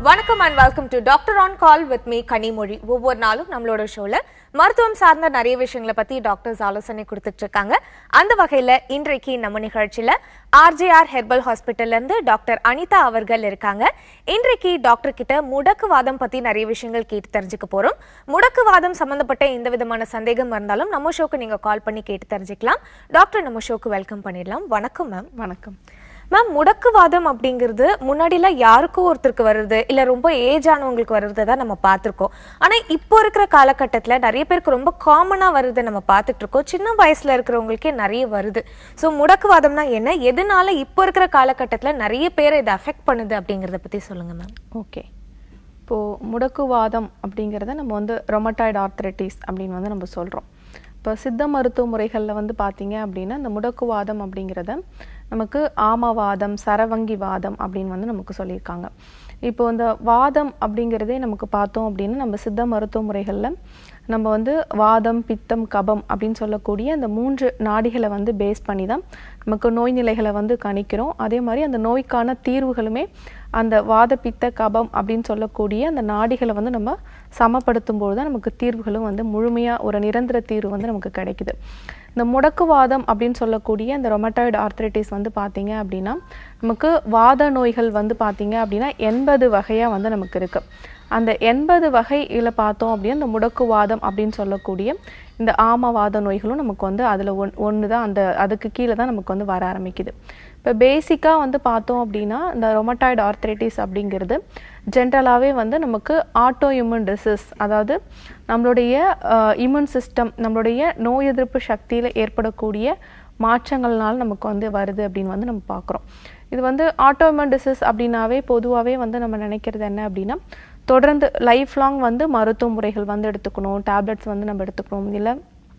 வணக்கம் and welcome to doctor on call with me Kanimozhi ஒவ்வொரு நாளும் நம்மளோட ஷோல மருத்துவம் சார்ந்த நிறைய விஷயங்களை பத்தி டாக்டர்ஸ் ஆலோசனை கொடுத்துட்டு இருக்காங்க அந்த வகையில இன்றைக்கு நம்ம நிகழ்ச்சியில ஆர்ஜேஆர் ஹெர்பல் ஹாஸ்பிட்டல்ல இருந்து டாக்டர் அனிதா அவர்கள் இருக்காங்க இன்றைக்கு டாக்டர் கிட்ட முடக்குவாதம் பத்தி நிறைய விஷயங்கள் கேட்டு தெரிஞ்சுக்க போறோம் முடக்குவாதம் சம்பந்தப்பட்ட எந்த விதமான சந்தேகம் இருந்தாலும் நம்ம ஷோக்கு நீங்க கால் பண்ணி கேட்டு தெரிஞ்சுக்கலாம் டாக்டர் நம்ம ஷோக்கு வெல்கம் பண்ணிடலாம் வணக்கம் மேம் வணக்கம் மேம் முடக்குவாதம் அப்படிங்கிறது முன்னாடிலாம் யாருக்கும் ஒருத்தருக்கு வருது இல்ல ரொம்ப ஏஜ் ஆனவங்களுக்கு வருது தான் நம்ம பார்த்திருக்கோம் ஆனா இப்போ இருக்கிற காலகட்டத்துல நிறைய பேருக்கு ரொம்ப காமனா வருது நம்ம பார்த்துட்டு இருக்கோம் சின்ன வயசுல இருக்கிறவங்களுக்கே நிறைய வருது ஸோ முடக்குவாதம்னா என்ன எதனால இப்போ இருக்கிற காலகட்டத்துல நிறைய பேரை இதை அஃபெக்ட் பண்ணுது அப்படிங்கறத பத்தி சொல்லுங்க மேம் ஓகே இப்போது முடக்குவாதம் அப்படிங்கிறத நம்ம வந்து ரொமட்டாய்டு ஆர்த்ரைட்டிஸ் அப்படின்னு வந்து நம்ம சொல்கிறோம் இப்போ சித்த மருத்துவ முறைகளில் வந்து பார்த்தீங்க அப்படின்னா இந்த முடக்குவாதம் அப்படிங்கிறத நமக்கு ஆமவாதம் சரவங்கி வாதம் அப்படின்னு வந்து நமக்கு சொல்லியிருக்காங்க இப்போ இந்த வாதம் அப்படிங்கிறதே நமக்கு பார்த்தோம் அப்படின்னா நம்ம சித்த மருத்துவ முறைகளில் நம்ம வந்து வாதம் பித்தம் கபம் அப்படின்னு சொல்லக்கூடிய அந்த மூன்று நாடிகளை வந்து பேஸ் பண்ணி தான் நமக்கு நோய் நிலைகளை வந்து கணிக்கிறோம் அதே மாதிரி அந்த நோய்க்கான தீர்வுகளுமே அந்த வாத பித்த கபம் அப்படின்னு சொல்லக்கூடிய அந்த நாடிகளை வந்து நம்ம சமப்படுத்தும் போது தான் நமக்கு தீர்வுகளும் வந்து முழுமையாக ஒரு நிரந்தர தீர்வு வந்து நமக்கு கிடைக்குது இந்த முடக்குவாதம் அப்படின்னு சொல்லக்கூடிய இந்த ரொமட்டாய்டு ஆர்த்ரைட்டிஸ் வந்து பார்த்தீங்க அப்படின்னா நமக்கு வாத நோய்கள் வந்து பார்த்தீங்க அப்படின்னா எண்பது வகையாக வந்து நமக்கு இருக்குது அந்த எண்பது வகையில் பார்த்தோம் அப்படின்னா இந்த முடக்குவாதம் அப்படின்னு சொல்லக்கூடிய இந்த ஆமவாத நோய்களும் நமக்கு வந்து அதில் ஒன் ஒன்று தான் அந்த அதுக்கு கீழே தான் நமக்கு வந்து வர ஆரம்பிக்குது இப்போ பேசிக்காக வந்து பார்த்தோம் அப்படின்னா இந்த ரொமட்டாய்டு ஆர்த்ரைட்டிஸ் அப்படிங்கிறது ஜென்ரலாகவே வந்து நமக்கு ஆட்டோ இம்யூன் டிசீஸ் அதாவது நம்மளுடைய இம்யூன் சிஸ்டம் நம்மளுடைய நோய் எதிர்ப்பு சக்தியில் ஏற்படக்கூடிய மாற்றங்கள்னால நமக்கு வந்து வருது அப்படின்னு வந்து நம்ம பார்க்குறோம் இது வந்து ஆட்டோமியன் டிசீஸ் அப்படின்னாவே பொதுவாகவே வந்து நம்ம நினைக்கிறது என்ன அப்படின்னா தொடர்ந்து லைஃப் லாங் வந்து மருத்துவ முறைகள் வந்து எடுத்துக்கணும் டேப்லெட்ஸ் வந்து நம்ம எடுத்துக்கணும் இல்லை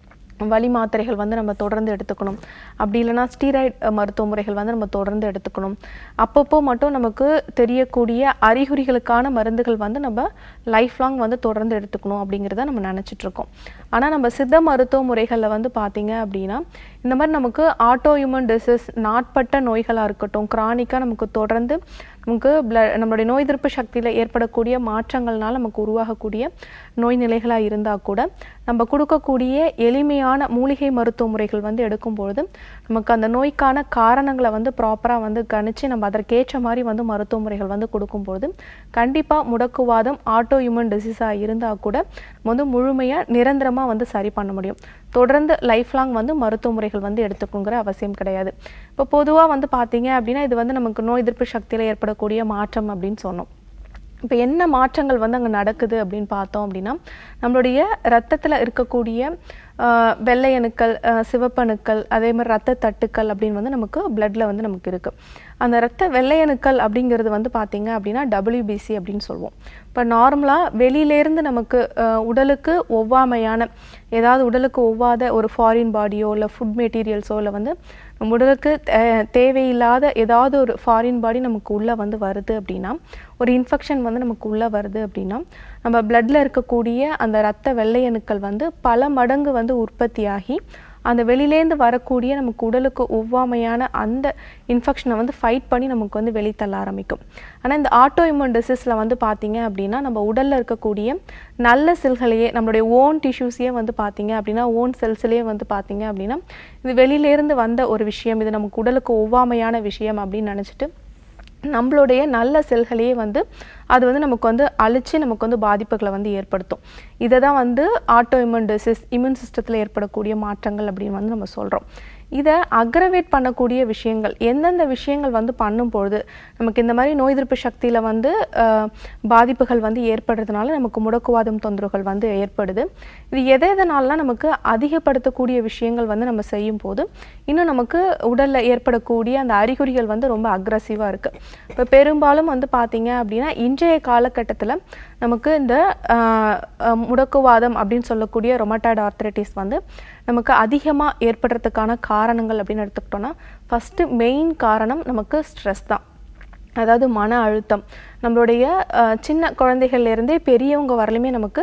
வலி மாத்திரைகள் வந்து நம்ம தொடர்ந்து எடுத்துக்கணும் அப்படி இல்லைன்னா ஸ்டீராய்ட் மருத்துவ முறைகள் வந்து நம்ம தொடர்ந்து எடுத்துக்கணும் அப்பப்போ மட்டும் நமக்கு தெரியக்கூடிய அறிகுறிகளுக்கான மருந்துகள் வந்து நம்ம லைஃப் லாங் வந்து தொடர்ந்து எடுத்துக்கணும் அப்படிங்கிறத நம்ம நினச்சிட்டு இருக்கோம் ஆனால் நம்ம சித்த மருத்துவ முறைகளில் வந்து பார்த்தீங்க அப்படின்னா இந்த மாதிரி நமக்கு ஆட்டோ இம்யூன் டிசீஸ் நாட்பட்ட நோய்களாக இருக்கட்டும் கிரானிக்காக நமக்கு தொடர்ந்து நமக்கு பிள நம்மளுடைய நோய் எதிர்ப்பு சக்தியில் ஏற்படக்கூடிய மாற்றங்கள்னால நமக்கு உருவாகக்கூடிய நோய் நிலைகளாக இருந்தால் கூட நம்ம கொடுக்கக்கூடிய எளிமையான மூலிகை மருத்துவ முறைகள் வந்து எடுக்கும்பொழுது நமக்கு அந்த நோய்க்கான காரணங்களை வந்து ப்ராப்பராக வந்து கணிச்சு நம்ம அதற்கேற்ற மாதிரி வந்து மருத்துவ முறைகள் வந்து கொடுக்கும்பொழுது கண்டிப்பாக முடக்குவாதம் ஆட்டோ இம்யூன் டிசீஸாக இருந்தால் கூட நம்ம வந்து முழுமையாக நிரந்தரமாக வந்து சரி பண்ண முடியும் தொடர்ந்து லைஃப் லாங் வந்து மருத்துவ முறைகள் வந்து எடுத்துக்கணுங்கிற அவசியம் கிடையாது இப்போ பொதுவாக வந்து பார்த்தீங்க அப்படின்னா இது வந்து நமக்கு நோய் எதிர்ப்பு சக்தியில் ஏற்படக்கூடிய மாற்றம் அப்படின்னு சொன்னோம் இப்போ என்ன மாற்றங்கள் வந்து அங்கே நடக்குது அப்படின்னு பார்த்தோம் அப்படின்னா நம்மளுடைய ரத்தத்தில் இருக்கக்கூடிய ஆஹ், வெள்ளை அணுக்கள் ஆஹ், சிவப்பணுக்கள் அதே மாதிரி ரத்த தட்டுக்கள் அப்படின்னு வந்து நமக்கு பிளட்ல வந்து நமக்கு இருக்கு அந்த ரத்த வெள்ளை அணுக்கள் அப்படிங்கிறது வந்து பார்த்தீங்க அப்படின்னா WBC அப்படின்னு சொல்லுவோம் இப்போ நார்மலாக வெளியிலேருந்து நமக்கு ஆஹ், உடலுக்கு ஒவ்வாமையான ஏதாவது உடலுக்கு ஒவ்வாத ஒரு ஃபாரின் பாடியோ இல்லை ஃபுட் மெட்டீரியல்ஸோ இல்லை வந்து நம்ம உடலுக்கு தே- தேவையில்லாத ஏதாவது ஒரு ஃபாரின் பாடி நமக்கு உள்ளே வந்து வருது அப்படின்னா ஒரு இன்ஃபெக்ஷன் வந்து நமக்கு உள்ளே வருது அப்படின்னா நம்ம பிளட்ல இருக்கக்கூடிய அந்த ரத்த வெள்ளை அணுக்கள் வந்து பல மடங்கு வந்து உற்பத்தியாகி அந்த வெளியிலேருந்து வரக்கூடிய நமக்கு உடலுக்கு ஒவ்வாமையான அந்த இன்ஃபெக்ஷனை வந்து ஃபைட் பண்ணி நமக்கு வந்து வெளித்தள்ள ஆரம்பிக்கும் ஆனால் இந்த ஆட்டோ இம்யூன் டிசீஸில் வந்து பார்த்தீங்க அப்படின்னா நம்ம உடலில் இருக்கக்கூடிய நல்ல செல்களையே நம்மளுடைய ஓன் டிஷ்யூஸையே வந்து பார்த்தீங்க அப்படின்னா ஓன் செல்ஸ்லேயே வந்து பார்த்தீங்க அப்படின்னா இது வெளியிலேருந்து வந்த ஒரு விஷயம் இது நமக்கு உடலுக்கு ஒவ்வாமையான விஷயம் அப்படின்னு நினச்சிட்டு நம்மளுடைய நல்ல செல்களையே வந்து அது வந்து நமக்கு வந்து அழிச்சு நமக்கு வந்து பாதிப்புகளை வந்து ஏற்படுத்தும் இதை தான் வந்து ஆட்டோ இம்யூன் டிசீஸ் இம்யூன் சிஸ்டத்தில் ஏற்படக்கூடிய மாற்றங்கள் அப்படின்னு வந்து நம்ம சொல்கிறோம் இதை அக்ரவேட் பண்ணக்கூடிய விஷயங்கள் எந்தெந்த விஷயங்கள் வந்து பண்ணும்பொழுது நமக்கு இந்த மாதிரி நோய் எதிர்ப்பு சக்தியில் வந்து ஆஹ், பாதிப்புகள் வந்து ஏற்படுறதுனால நமக்கு முடக்குவாதம் தொந்தரவுகள் வந்து ஏற்படுது இது எதை எதனாலலாம் நமக்கு அதிகப்படுத்தக்கூடிய விஷயங்கள் வந்து நம்ம செய்யும் போது இன்னும் நமக்கு உடலில் ஏற்படக்கூடிய அந்த அறிகுறிகள் வந்து ரொம்ப அக்ரஸிவாக இருக்குது இப்போ பெரும்பாலும் வந்து பார்த்தீங்க அப்படின்னா இன்றைய காலகட்டத்தில் நமக்கு இந்த ஆஹ், ஆஹ், முடக்குவாதம் அப்படின்னு சொல்லக்கூடிய ரொமட்டாய்டு ஆர்த்ரைட்டிஸ் வந்து நமக்கு அதிகமாக ஏற்படுறதுக்கான காரணங்கள் அப்படின்னு எடுத்துக்கிட்டோம்னா ஃபஸ்ட்டு மெயின் காரணம் நமக்கு ஸ்ட்ரெஸ் தான் அதாவது மன அழுத்தம் நம்மளுடைய அஹ், சின்ன குழந்தைகள்ல இருந்தே பெரியவங்க வரலுமே நமக்கு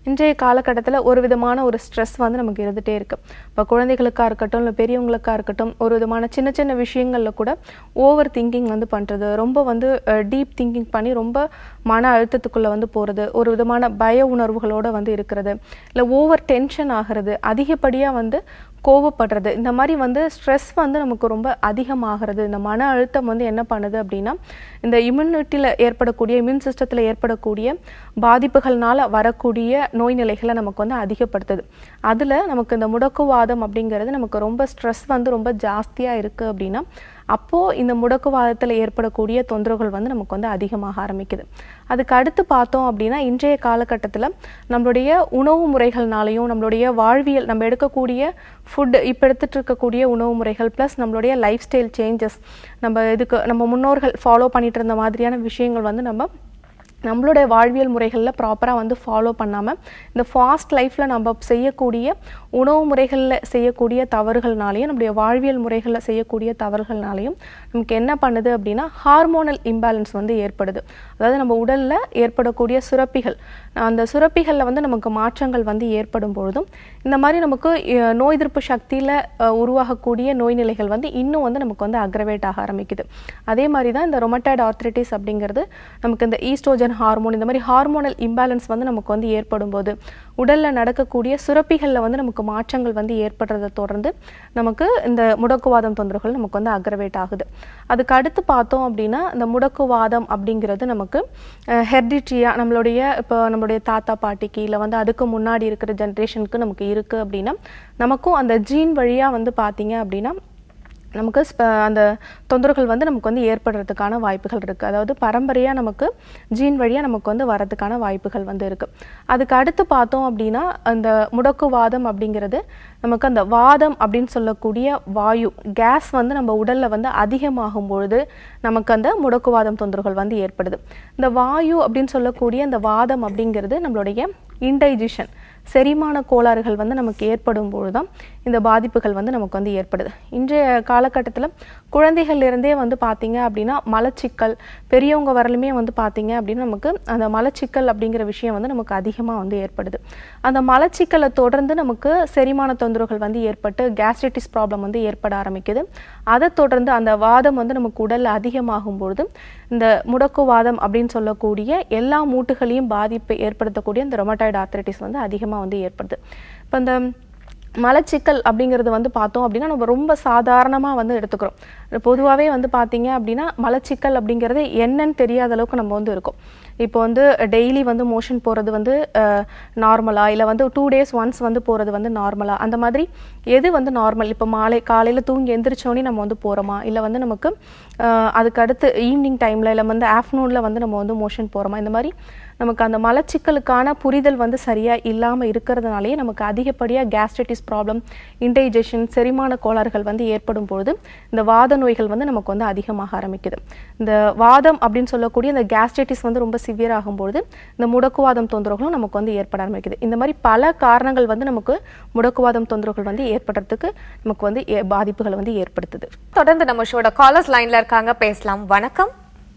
இன்றைய காலகட்டத்தில் ஒரு விதமான ஒரு ஸ்ட்ரெஸ் வந்து நமக்கு இருந்துகிட்டே இருக்குது இப்போ குழந்தைகளுக்காக இருக்கட்டும் இல்லை பெரியவங்களுக்காக இருக்கட்டும் ஒரு விதமான சின்ன சின்ன விஷயங்களில் கூட ஓவர் திங்கிங் வந்து பண்ணுறது ரொம்ப வந்து டீப் திங்கிங் பண்ணி ரொம்ப மன அழுத்தத்துக்குள்ளே வந்து போகிறது ஒரு விதமான பய உணர்வுகளோடு வந்து இருக்கிறது இல்லை ஓவர் டென்ஷன் ஆகிறது அதிகப்படியாக வந்து கோவப்படுறது இந்த மாதிரி வந்து ஸ்ட்ரெஸ் வந்து நமக்கு ரொம்ப அதிகமாகிறது இந்த மன அழுத்தம் வந்து என்ன பண்ணுது அப்படின்னா இந்த இம்யூனிட்டியில் ஏற்படக்கூடிய இம்யூன் சிஸ்டத்தில் ஏற்படக்கூடிய பாதிப்புகள்னால வரக்கூடிய நோய் நிலைகளை நமக்கு வந்து அதிகப்படுத்துது அதில் நமக்கு இந்த முடக்குவாதம் அப்படிங்கிறது நமக்கு ரொம்ப ஸ்ட்ரெஸ் வந்து ரொம்ப ஜாஸ்தியாக இருக்குது அப்படின்னா அப்போது இந்த முடக்குவாதத்தில் ஏற்படக்கூடிய தொந்தரவுகள் வந்து நமக்கு வந்து அதிகமாக ஆரம்பிக்குது அதுக்கு அடுத்து பார்த்தோம் அப்படின்னா இன்றைய காலகட்டத்தில் நம்மளுடைய உணவு முறைகள்னாலையும் நம்மளுடைய வாழ்வியல் நம்ம எடுக்கக்கூடிய ஃபுட் இப்போ எடுத்துட்டு இருக்கக்கூடிய உணவு முறைகள் ப்ளஸ் நம்மளுடைய லைஃப் ஸ்டைல் சேஞ்சஸ் நம்ம இதுக்கு நம்ம முன்னோர்கள் ஃபாலோ பண்ணிட்டு இருந்த மாதிரியான விஷயங்கள் வந்து நம்ம நம்மளுடைய வாழ்வியல் முறைகளில் ப்ராப்பராக வந்து ஃபாலோ பண்ணாமல் இந்த ஃபாஸ்ட் லைஃப்பில் நம்ம செய்யக்கூடிய உணவு முறைகளில் செய்யக்கூடிய தவறுகள்னாலையும் நம்முடைய வாழ்வியல் முறைகளில் செய்யக்கூடிய தவறுகள்னாலையும் நமக்கு என்ன பண்ணுது அப்படின்னா ஹார்மோனல் இம்பேலன்ஸ் வந்து ஏற்படுது அதாவது நம்ம உடலில் ஏற்படக்கூடிய சுரப்பிகள் அந்த சுரப்பிகளில் வந்து நமக்கு மாற்றங்கள் வந்து ஏற்படும் பொழுதும் இந்த மாதிரி நமக்கு அஹ், நோய் எதிர்ப்பு சக்தியில் உருவாகக்கூடிய நோய் நிலைகள் வந்து இன்னும் வந்து நமக்கு வந்து அக்ரவேட் ஆக ஆரம்பிக்குது அதே மாதிரி தான் இந்த ரொமட்டாய்டு ஆர்த்ரைட்டிஸ் அப்படிங்கிறது நமக்கு இந்த ஈஸ்ட்ரோஜன் ஹார்மோன் இந்த மாதிரி ஹார்மோனல் இம்பேலன்ஸ் வந்து நமக்கு வந்து ஏற்படும் போது உடலில் நடக்கக்கூடிய சுரப்பிகளில் வந்து நமக்கு மாற்றங்கள் வந்து ஏற்படுறதை தொடர்ந்து நமக்கு இந்த முடக்குவாதம் தொந்தரவுகள் நமக்கு வந்து அக்ரவேட் ஆகுது அதுக்கு அடுத்து பார்த்தோம் அப்படின்னா இந்த முடக்குவாதம் அப்படிங்கிறது நமக்கு ஹெர்டிட்ரியா நம்மளுடைய இப்போ நம்மளுடைய தாத்தா பாட்டிக்கு இல்லை வந்து அதுக்கு முன்னாடி இருக்கிற ஜென்ரேஷனுக்கு நமக்கு இருக்குது அப்படின்னா நமக்கும் அந்த ஜீன் வழியாக வந்து பார்த்தீங்க அப்படின்னா நமக்கு ஸ்ப- அந்த தொந்தரவுகள் வந்து நமக்கு வந்து ஏற்படுறதுக்கான வாய்ப்புகள் இருக்குது அதாவது பரம்பரையாக நமக்கு ஜீன் வழியாக நமக்கு வந்து வரதுக்கான வாய்ப்புகள் வந்து இருக்குது அதுக்கு அடுத்து பார்த்தோம் அப்படின்னா அந்த முடக்குவாதம் அப்படிங்கிறது நமக்கு அந்த வாதம் அப்படின்னு சொல்லக்கூடிய வாயு கேஸ் வந்து நம்ம உடலில் வந்து அதிகமாகும் பொழுது நமக்கு அந்த முடக்குவாதம் தொந்தரவுகள் வந்து ஏற்படுது இந்த வாயு அப்படின்னு சொல்லக்கூடிய இந்த வாதம் அப்படிங்கிறது நம்மளுடைய இன்டைஜஷன் செரிமான கோளாறுகள் வந்து நமக்கு ஏற்படும் பொழுது தான் இந்த பாதிப்புகள் வந்து நமக்கு வந்து ஏற்படுது இன்றைய காலகட்டத்தில் குழந்தைகள்ல இருந்தே வந்து பார்த்தீங்க அப்படின்னா மலச்சிக்கல் பெரியவங்க வரலுமே வந்து பார்த்தீங்க அப்படின்னா நமக்கு அந்த மலச்சிக்கல் அப்படிங்கிற விஷயம் வந்து நமக்கு அதிகமாக வந்து ஏற்படுது அந்த மலச்சிக்கலை தொடர்ந்து நமக்கு செரிமான தொந்தரவுகள் வந்து ஏற்பட்டு கேஸ்ட்ரைட்டிஸ் ப்ராப்ளம் வந்து ஏற்பட ஆரம்பிக்குது அதை தொடர்ந்து அந்த வாதம் வந்து நமக்கு உடல்ல அதிகமாகும் பொழுது இந்த முடக்குவாதம் அப்படின்னு சொல்லக்கூடிய எல்லா மூட்டுகளையும் பாதிப்பை ஏற்படுத்தக்கூடிய இந்த ரொமட்டாய்டு ஆர்த்ரைட்டிஸ் வந்து அதிகமாக வந்து ஏற்படுது இப்போ இந்த மலச்சிக்கல் அப்படிங்கிறது வந்து பார்த்தோம் அப்படின்னா நம்ம ரொம்ப சாதாரணமாக வந்து எடுத்துக்கிறோம் பொதுவாகவே வந்து பார்த்தீங்க அப்படின்னா மலச்சிக்கல் அப்படிங்கிறது என்னன்னு தெரியாத அளவுக்கு நம்ம வந்து இருக்கோம் இப்போ வந்து டெய்லி வந்து மோஷன் போகிறது வந்து நார்மலாக இல்லை வந்து டூ டேஸ் ஒன்ஸ் வந்து போகிறது வந்து நார்மலாக அந்த மாதிரி எது வந்து நார்மல் இப்போ மாலை காலையில் தூங்கி எந்திரிச்சோடனே நம்ம வந்து போகிறோமா இல்லை வந்து நமக்கு அஹ், அதுக்கு அடுத்து ஈவினிங் டைமில் இல்லை வந்து ஆஃப்டர்நூனில் வந்து நம்ம வந்து மோஷன் போகிறோமா இந்த மாதிரி நமக்கு அந்த மலச்சிக்கலுக்கான புரிதல் வந்து சரியாக இல்லாமல் இருக்கிறதுனாலேயே நமக்கு அதிகப்படியாக கேஸ்ட்ரைட்டிஸ் ப்ராப்ளம் இன்டைஜஷன் செரிமான கோளாறுகள் வந்து ஏற்படும் பொழுது இந்த வாத நோய்கள் வந்து நமக்கு வந்து அதிகமாக ஆரம்பிக்குது இந்த வாதம் அப்படின்னு சொல்லக்கூடிய இந்த கேஸ்ட்ரைட்டிஸ் வந்து ரொம்ப சிவியர் ஆகும்பொழுது இந்த முடக்குவாதம் தொந்தரவுகளும் நமக்கு வந்து ஏற்பட ஆரம்பிக்குது இந்த மாதிரி பல காரணங்கள் வந்து நமக்கு முடக்குவாதம் தொந்தரவுகள் வந்து ஏற்படுறதுக்கு நமக்கு வந்து ஏ- பாதிப்புகளை வந்து ஏற்படுத்துது தொடர்ந்து நம்ம ஷோட காலர்ஸ் லைன்ல இருக்காங்க பேசலாம் வணக்கம்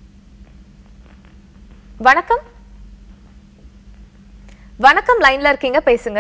வணக்கம் வணக்கம் லைன்ல இருக்கீங்க பேசுங்க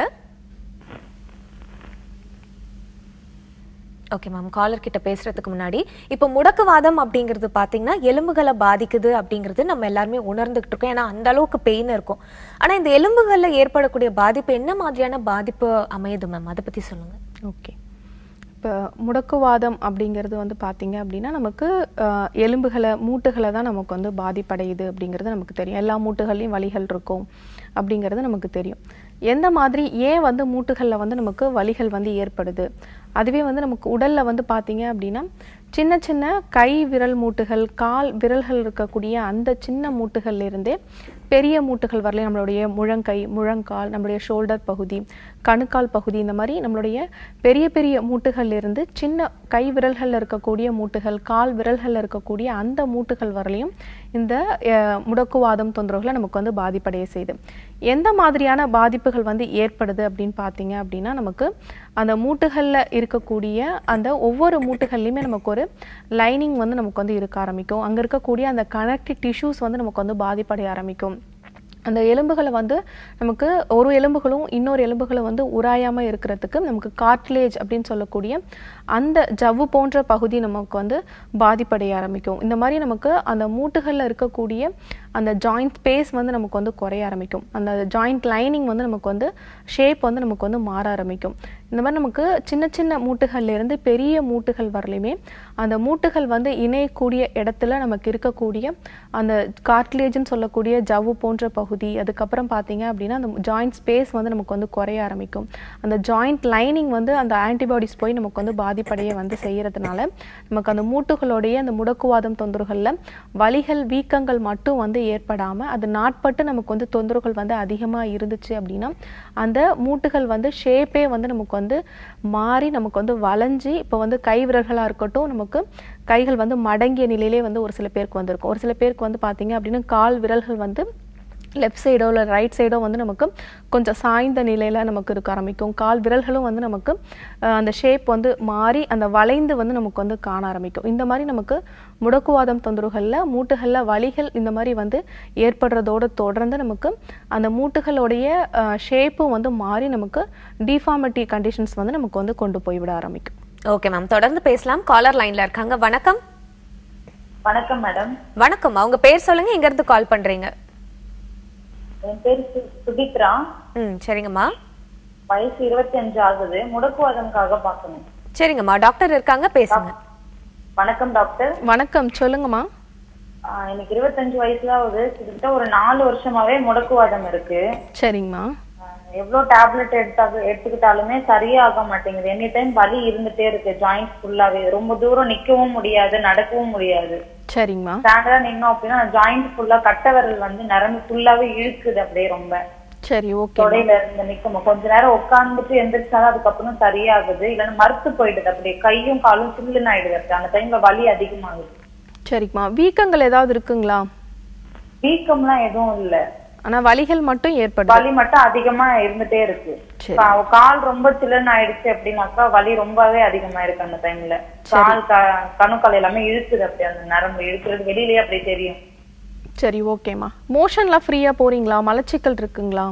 ஓகே மேம் காலர் கிட்ட பேசுறதுக்கு முன்னாடி இப்போ முடக்குவாதம் அப்படிங்கிறது பாத்தீங்கன்னா எலும்புகளை பாதிக்குது அப்படிங்கிறது நம்ம எல்லாருமே உணர்ந்துகிட்டு இருக்கோம் ஏன்னா அந்த அளவுக்கு பெயின் இருக்கும் ஆனா இந்த எலும்புகள்ல ஏற்படக்கூடிய பாதிப்பு என்ன மாதிரியான பாதிப்பு அமையுது மேம் அதை பத்தி சொல்லுங்க ஓகே இப்போ முடக்குவாதம் அப்படிங்கிறது வந்து பார்த்தீங்க அப்படின்னா நமக்கு அஹ், எலும்புகளை மூட்டுகளை தான் நமக்கு வந்து பாதிப்படையுது அப்படிங்கிறது நமக்கு தெரியும் எல்லா மூட்டுகள்லையும் வலிகள் இருக்கும் அப்படிங்கிறது நமக்கு தெரியும் எந்த மாதிரி ஏன் வந்து மூட்டுகளில் வந்து நமக்கு வலிகள் வந்து ஏற்படுது அதுவே வந்து நமக்கு உடலில் வந்து பார்த்தீங்க அப்படின்னா சின்ன சின்ன கை விரல் மூட்டுகள் கால் விரல்கள் இருக்கக்கூடிய அந்த சின்ன மூட்டுகள்ல இருந்தே பெரிய மூட்டுகள் வரலையும் நம்மளுடைய முழங்கை முழங்கால் நம்மளுடைய ஷோல்டர் பகுதி கணுக்கால் பகுதி இந்த மாதிரி நம்மளுடைய பெரிய பெரிய மூட்டுகள்ல இருந்து சின்ன கை விரல்கள்ல இருக்கக்கூடிய மூட்டுகள் கால் விரல்கள்ல இருக்கக்கூடிய அந்த மூட்டுகள் வரலையும் இந்த அஹ், முடக்குவாதம் தொந்தரவுகளை நமக்கு வந்து பாதிப்படைய செய்யுது எந்த மாதிரியான பாதிப்புகள் வந்து ஏற்படுது அப்படின்னு பார்த்தீங்க அப்படின்னா நமக்கு அந்த மூட்டுகள்ல இருக்கக்கூடிய அந்த ஒவ்வொரு மூட்டுகள்லையுமே நமக்கு ஒரு லைனிங் வந்து நமக்கு வந்து இருக்க ஆரம்பிக்கும் அங்க இருக்கக்கூடிய அந்த கனெக்டிவ் டிஷ்யூஸ் வந்து நமக்கு வந்து பாதிப்படைய ஆரம்பிக்கும் அந்த எலும்புகளை வந்து நமக்கு ஒரு எலும்புகளும் இன்னொரு எலும்புகளும் வந்து உராயாமல் இருக்கிறதுக்கு நமக்கு கார்ட்லேஜ் அப்படின்னு சொல்லக்கூடிய அந்த ஜவ்வு போன்ற பகுதி நமக்கு வந்து பாதிப்படைய ஆரம்பிக்கும் இந்த மாதிரி நமக்கு அந்த மூட்டுகளில் இருக்கக்கூடிய அந்த ஜாயிண்ட் ஸ்பேஸ் வந்து நமக்கு வந்து குறைய ஆரம்பிக்கும் அந்த ஜாயிண்ட் லைனிங் வந்து நமக்கு வந்து ஷேப் வந்து நமக்கு வந்து மாற ஆரம்பிக்கும் இந்த மாதிரி நமக்கு சின்ன சின்ன மூட்டுகள்ல இருந்து பெரிய மூட்டுகள் வரலையுமே அந்த மூட்டுகள் வந்து இணையக்கூடிய இடத்துல நமக்கு இருக்கக்கூடிய அந்த கார்ட்லேஜ்னு சொல்லக்கூடிய ஜவ்வு போன்ற பகுதி அதுக்கப்புறம் பார்த்தீங்க அப்படின்னா அந்த ஜாயிண்ட் ஸ்பேஸ் வந்து நமக்கு வந்து குறைய ஆரம்பிக்கும் அந்த ஜாயிண்ட் லைனிங் வந்து அந்த ஆன்டிபாடிஸ் போய் நமக்கு வந்து பாதிப்படைய வந்து செய்யறதுனால நமக்கு அந்த மூட்டுகளுடைய அந்த முடக்குவாதம் தொந்தரவுகளில் வலிகள் வீக்கங்கள் மட்டும் வந்து ஏற்படாமல் அது நாட்பட்டு நமக்கு வந்து தொந்தரவுகள் வந்து அதிகமாக இருந்துச்சு அப்படின்னா அந்த மூட்டுகள் வந்து ஷேப்பே வந்து நமக்கு வந்து மாறி நமக்கு வந்து வளைஞ்சி இப்போ வந்து கை விரல்களாக இருக்கட்டும் நமக்கு கைகள் வந்து மடங்கிய நிலையிலே வந்து ஒரு சில பேருக்கு வந்திருக்கும் ஒரு சில பேருக்கு வந்து பார்த்தீங்க அப்படின்னா கால் விரல்கள் வந்து லெஃப்ட் சைடோ இல்லை ரைட் சைடோ வந்து நமக்கு கொஞ்சம் சாய்ந்த நிலையில் நமக்கு இருக்க ஆரம்பிக்கும் கால் விரல்களும் வந்து நமக்கு அஹ், அந்த ஷேப் வந்து மாறி அந்த வளைந்து வந்து நமக்கு வந்து காண ஆரம்பிக்கும் இந்த மாதிரி நமக்கு முடக்குவாதம் தொந்தரவுகளில் மூட்டுகளில் வலிகள் இந்த மாதிரி வந்து ஏற்படுறதோட தொடர்ந்து நமக்கு அந்த மூட்டுகளுடைய ஷேப்பும் வந்து மாறி நமக்கு டிஃபார்மிட்டி கண்டிஷன்ஸ் வந்து நமக்கு வந்து கொண்டு போய் விட ஆரம்பிக்கும் ஓகே மேம் தொடர்ந்து பேசலாம் காலர் லைன்ல இருக்காங்க வணக்கம் வணக்கம் மேடம் வணக்கம் அவங்க பேர் சொல்லுங்க எங்க இருந்து கால் பண்றீங்க என் பேர் சு- சுபித்ரா ம் சரிங்கம்மா வயசு இருபத்தி அஞ்சு ஆகுது முடக்குவாதம்காக பார்க்கணும் சரிங்கம்மா டாக்டர் இருக்காங்க பேசுங்க வணக்கம் டாக்டர் வணக்கம் சொல்லுங்கம்மா ஆஹ் எனக்கு இருபத்தஞ்சு வயசுல ஆகுது கிட்டத்தட்ட ஒரு நாலு வருஷமாவே முடக்குவாதம் இருக்கு சரிங்கம்மா ஆஹ் எவ்வளவு டேப்லெட் எடுத்தா எடுத்துக்கிட்டாலுமே சரியாக மாட்டேங்குது எனி டைம் வலி இருந்துட்டே இருக்கு ஜாயிண்ட் ஃபுல்லாவே ரொம்ப தூரம் நிக்கவும் முடியாது நடக்கவும் முடியாது சரிங்கம்மா ஸ்டாண்டர்டா நின்னோம் அப்படின்னா ஜாயிண்ட் ஃபுல்லா கட்டை விரல் வந்து நரம்பு ஃபுல்லாவே இழுக்குது அப்படியே ரொம்ப சரி ஓகே தொடையில இருந்து நிக்கும் கொஞ்ச நேரம் உட்கார்ந்துட்டு எந்திரிச்சாலும் அதுக்கப்புறம் சரியாகுது இல்லைன்னா மறுத்து போயிடுது அப்படியே கையும் காலும் சில்லுன்னு ஆயிடுது அப்படி. அந்த டைம்ல வலி அதிகமாகுது சரிங்கம்மா வீக்கங்கள் ஏதாவது இருக்குங்களா வீக்கம்லாம் எதுவும் இல்ல ஆனா வலிகள் மட்டும் ஏற்படுது வலி மட்டும் அதிகமா இருந்துட்டே இருக்கு சரி. கா- கால் ரொம்ப சில்லுன்னு ஆயிடுச்சு அப்படின்னாக்கா வலி ரொம்பவே அதிகமா இருக்கு அந்த டைம்ல கால் க- கணுக்கால் எல்லாமே இழுக்குது அப்படி அந்த நரம்பு இழுக்கிறது வெளியிலயே அப்படியே தெரியும் சரி ஓகேம்மா மோஷன்லாம் ஃப்ரீயா போறீங்களா மலச்சிக்கல் இருக்குங்களா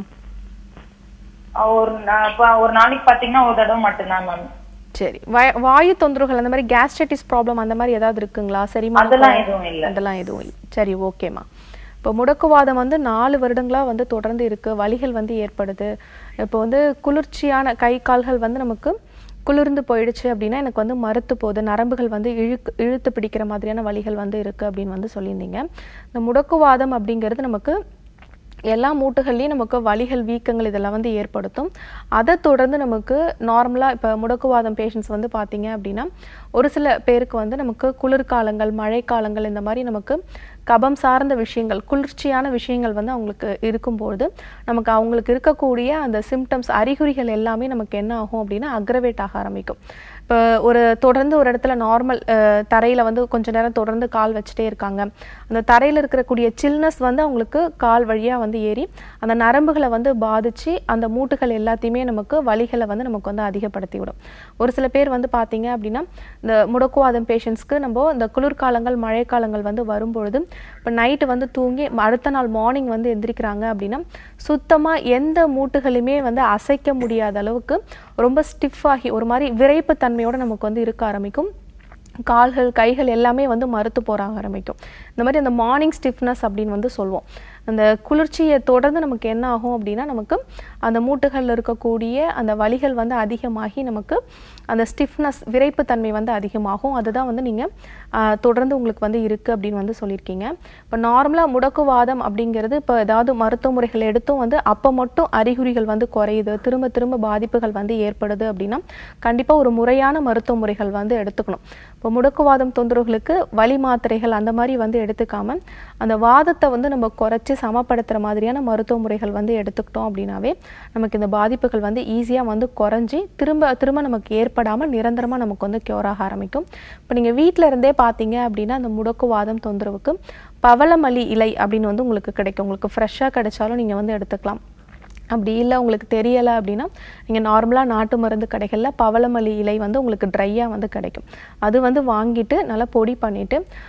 அஹ் ஒரு நா- இப்ப ஒரு நாளைக்கு பாத்தீங்கன்னா ஒரு தடவை மட்டும்தான் மேம் சரி வய- வாயு தொந்தரவுகள் அந்த மாதிரி கேஸ்ட்ரைட்டிஸ் ப்ராப்ளம் அந்த மாதிரி ஏதாவது இருக்குங்களா சரிம்மா அதெல்லாம் எதுவும் இல்ல அதெல்லாம் எதுவும் இல்லை சரி ஓகேம்மா இப்போ முடக்குவாதம் வந்து நாலு வருடங்களா வந்து தொடர்ந்து இருக்கு வலிகள் வந்து ஏற்படுது இப்போ வந்து குளிர்ச்சியான கை கால்கள் வந்து நமக்கு குளிர்ந்து போயிடுச்சு அப்படின்னா எனக்கு வந்து மறுத்து போகுது நரம்புகள் வந்து இழுக்கு இழுத்து பிடிக்கிற மாதிரியான வலிகள் வந்து இருக்கு அப்படின்னு வந்து சொல்லியிருந்தீங்க இந்த முடக்குவாதம் அப்படிங்கிறது நமக்கு எல்லா மூட்டுகள்லையும் நமக்கு வலிகள் வீக்கங்கள் இதெல்லாம் வந்து ஏற்படுத்தும் அதை தொடர்ந்து நமக்கு நார்மலாக இப்போ முடக்குவாதம் பேஷண்ட்ஸ் வந்து பார்த்தீங்க அப்படின்னா ஒரு சில பேருக்கு வந்து நமக்கு குளிர்காலங்கள் மழைக்காலங்கள் இந்த மாதிரி நமக்கு கபம் சார்ந்த விஷயங்கள் குளிர்ச்சியான விஷயங்கள் வந்து அவங்களுக்கு இருக்கும்பொழுது நமக்கு அவங்களுக்கு இருக்கக்கூடிய அந்த சிம்டம்ஸ் அறிகுறிகள் எல்லாமே நமக்கு என்ன ஆகும் அப்படின்னா அக்ரவேட் ஆக ஆரம்பிக்கும் இப்போ ஒரு தொடர்ந்து ஒரு இடத்துல நார்மல் தரையில் வந்து கொஞ்ச நேரம் தொடர்ந்து கால் வச்சுட்டே இருக்காங்க அந்த தரையில் இருக்கக்கூடிய சில்னஸ் வந்து அவங்களுக்கு கால் வழியாக வந்து ஏறி அந்த நரம்புகளை வந்து பாதிச்சு அந்த மூட்டுகள் எல்லாத்தையுமே நமக்கு வலிகளை வந்து நமக்கு வந்து அதிகப்படுத்தி விடும் ஒரு சில பேர் வந்து பார்த்தீங்க அப்படின்னா இந்த முடக்குவாதம் பேஷண்ட்ஸ்க்கு நம்ம இந்த குளிர்காலங்கள் மழைக்காலங்கள் வந்து வரும்பொழுது இப்போ நைட்டு வந்து தூங்கி அடுத்த நாள் மார்னிங் வந்து எந்திரிக்கிறாங்க அப்படின்னா சுத்தமாக எந்த மூட்டுகளுமே வந்து அசைக்க முடியாத அளவுக்கு ரொம்ப ஸ்டிஃப் ஆகி ஒரு மாதிரி விரைப்பு தன்மையோட நமக்கு வந்து இருக்க ஆரம்பிக்கும் கால்கள் கைகள் எல்லாமே வந்து மறுத்து போக ஆரம்பிக்கும் இந்த மாதிரி அந்த மார்னிங் ஸ்டிஃப்னஸ் அப்படின்னு வந்து சொல்லுவோம் அந்த குளிர்ச்சியை தொடர்ந்து நமக்கு என்ன ஆகும் அப்படின்னா நமக்கு அந்த மூட்டுகளில் இருக்கக்கூடிய அந்த வலிகள் வந்து அதிகமாகி நமக்கு அந்த ஸ்டிஃப்னஸ் விரைப்புத்தன்மை வந்து அதிகமாகும் அதுதான் வந்து நீங்கள் தொடர்ந்து உங்களுக்கு வந்து இருக்குது அப்படின்னு வந்து சொல்லியிருக்கீங்க இப்போ நார்மலாக முடக்குவாதம் அப்படிங்கிறது இப்போ ஏதாவது மருத்துவ முறைகள் எடுத்தும் வந்து அப்போ மட்டும் அறிகுறிகள் வந்து குறையுது திரும்ப திரும்ப பாதிப்புகள் வந்து ஏற்படுது அப்படின்னா கண்டிப்பாக ஒரு முறையான மருத்துவ முறைகள் வந்து எடுத்துக்கணும் இப்போ முடக்குவாதம் தொந்தரவுகளுக்கு வலி மாத்திரைகள் அந்த மாதிரி வந்து எடுத்துக்காம அந்த வாதத்தை வந்து நம்ம குறைச்சி சமப்படுத்துகிற மாதிரியான மருத்துவ முறைகள் வந்து எடுத்துக்கிட்டோம் அப்படின்னாவே நமக்கு இந்த பாதிப்புகள் வந்து ஈஸியாக வந்து குறைஞ்சி திரும்ப திரும்ப நமக்கு ஏற்படாமல் நிரந்தரமாக நமக்கு வந்து க்யூர் ஆக ஆரம்பிக்கும் இப்போ நீங்கள் வீட்டில் இருந்தே பார்த்தீங்க அப்படின்னா அந்த முடக்குவாதம் தொந்தரவுக்கு பவளமல்லி இலை அப்படின்னு வந்து உங்களுக்கு கிடைக்கும் உங்களுக்கு ஃப்ரெஷ்ஷாக கிடைச்சாலும் நீங்கள் வந்து எடுத்துக்கலாம் அப்படி இல்லை உங்களுக்கு தெரியலை அப்படின்னா நீங்கள் நார்மலாக நாட்டு மருந்து கடைகளில் பவளமல்லி இலை வந்து உங்களுக்கு ட்ரையாக வந்து கிடைக்கும் அது வந்து வாங்கிட்டு நல்லா பொடி பண்ணிவிட்டு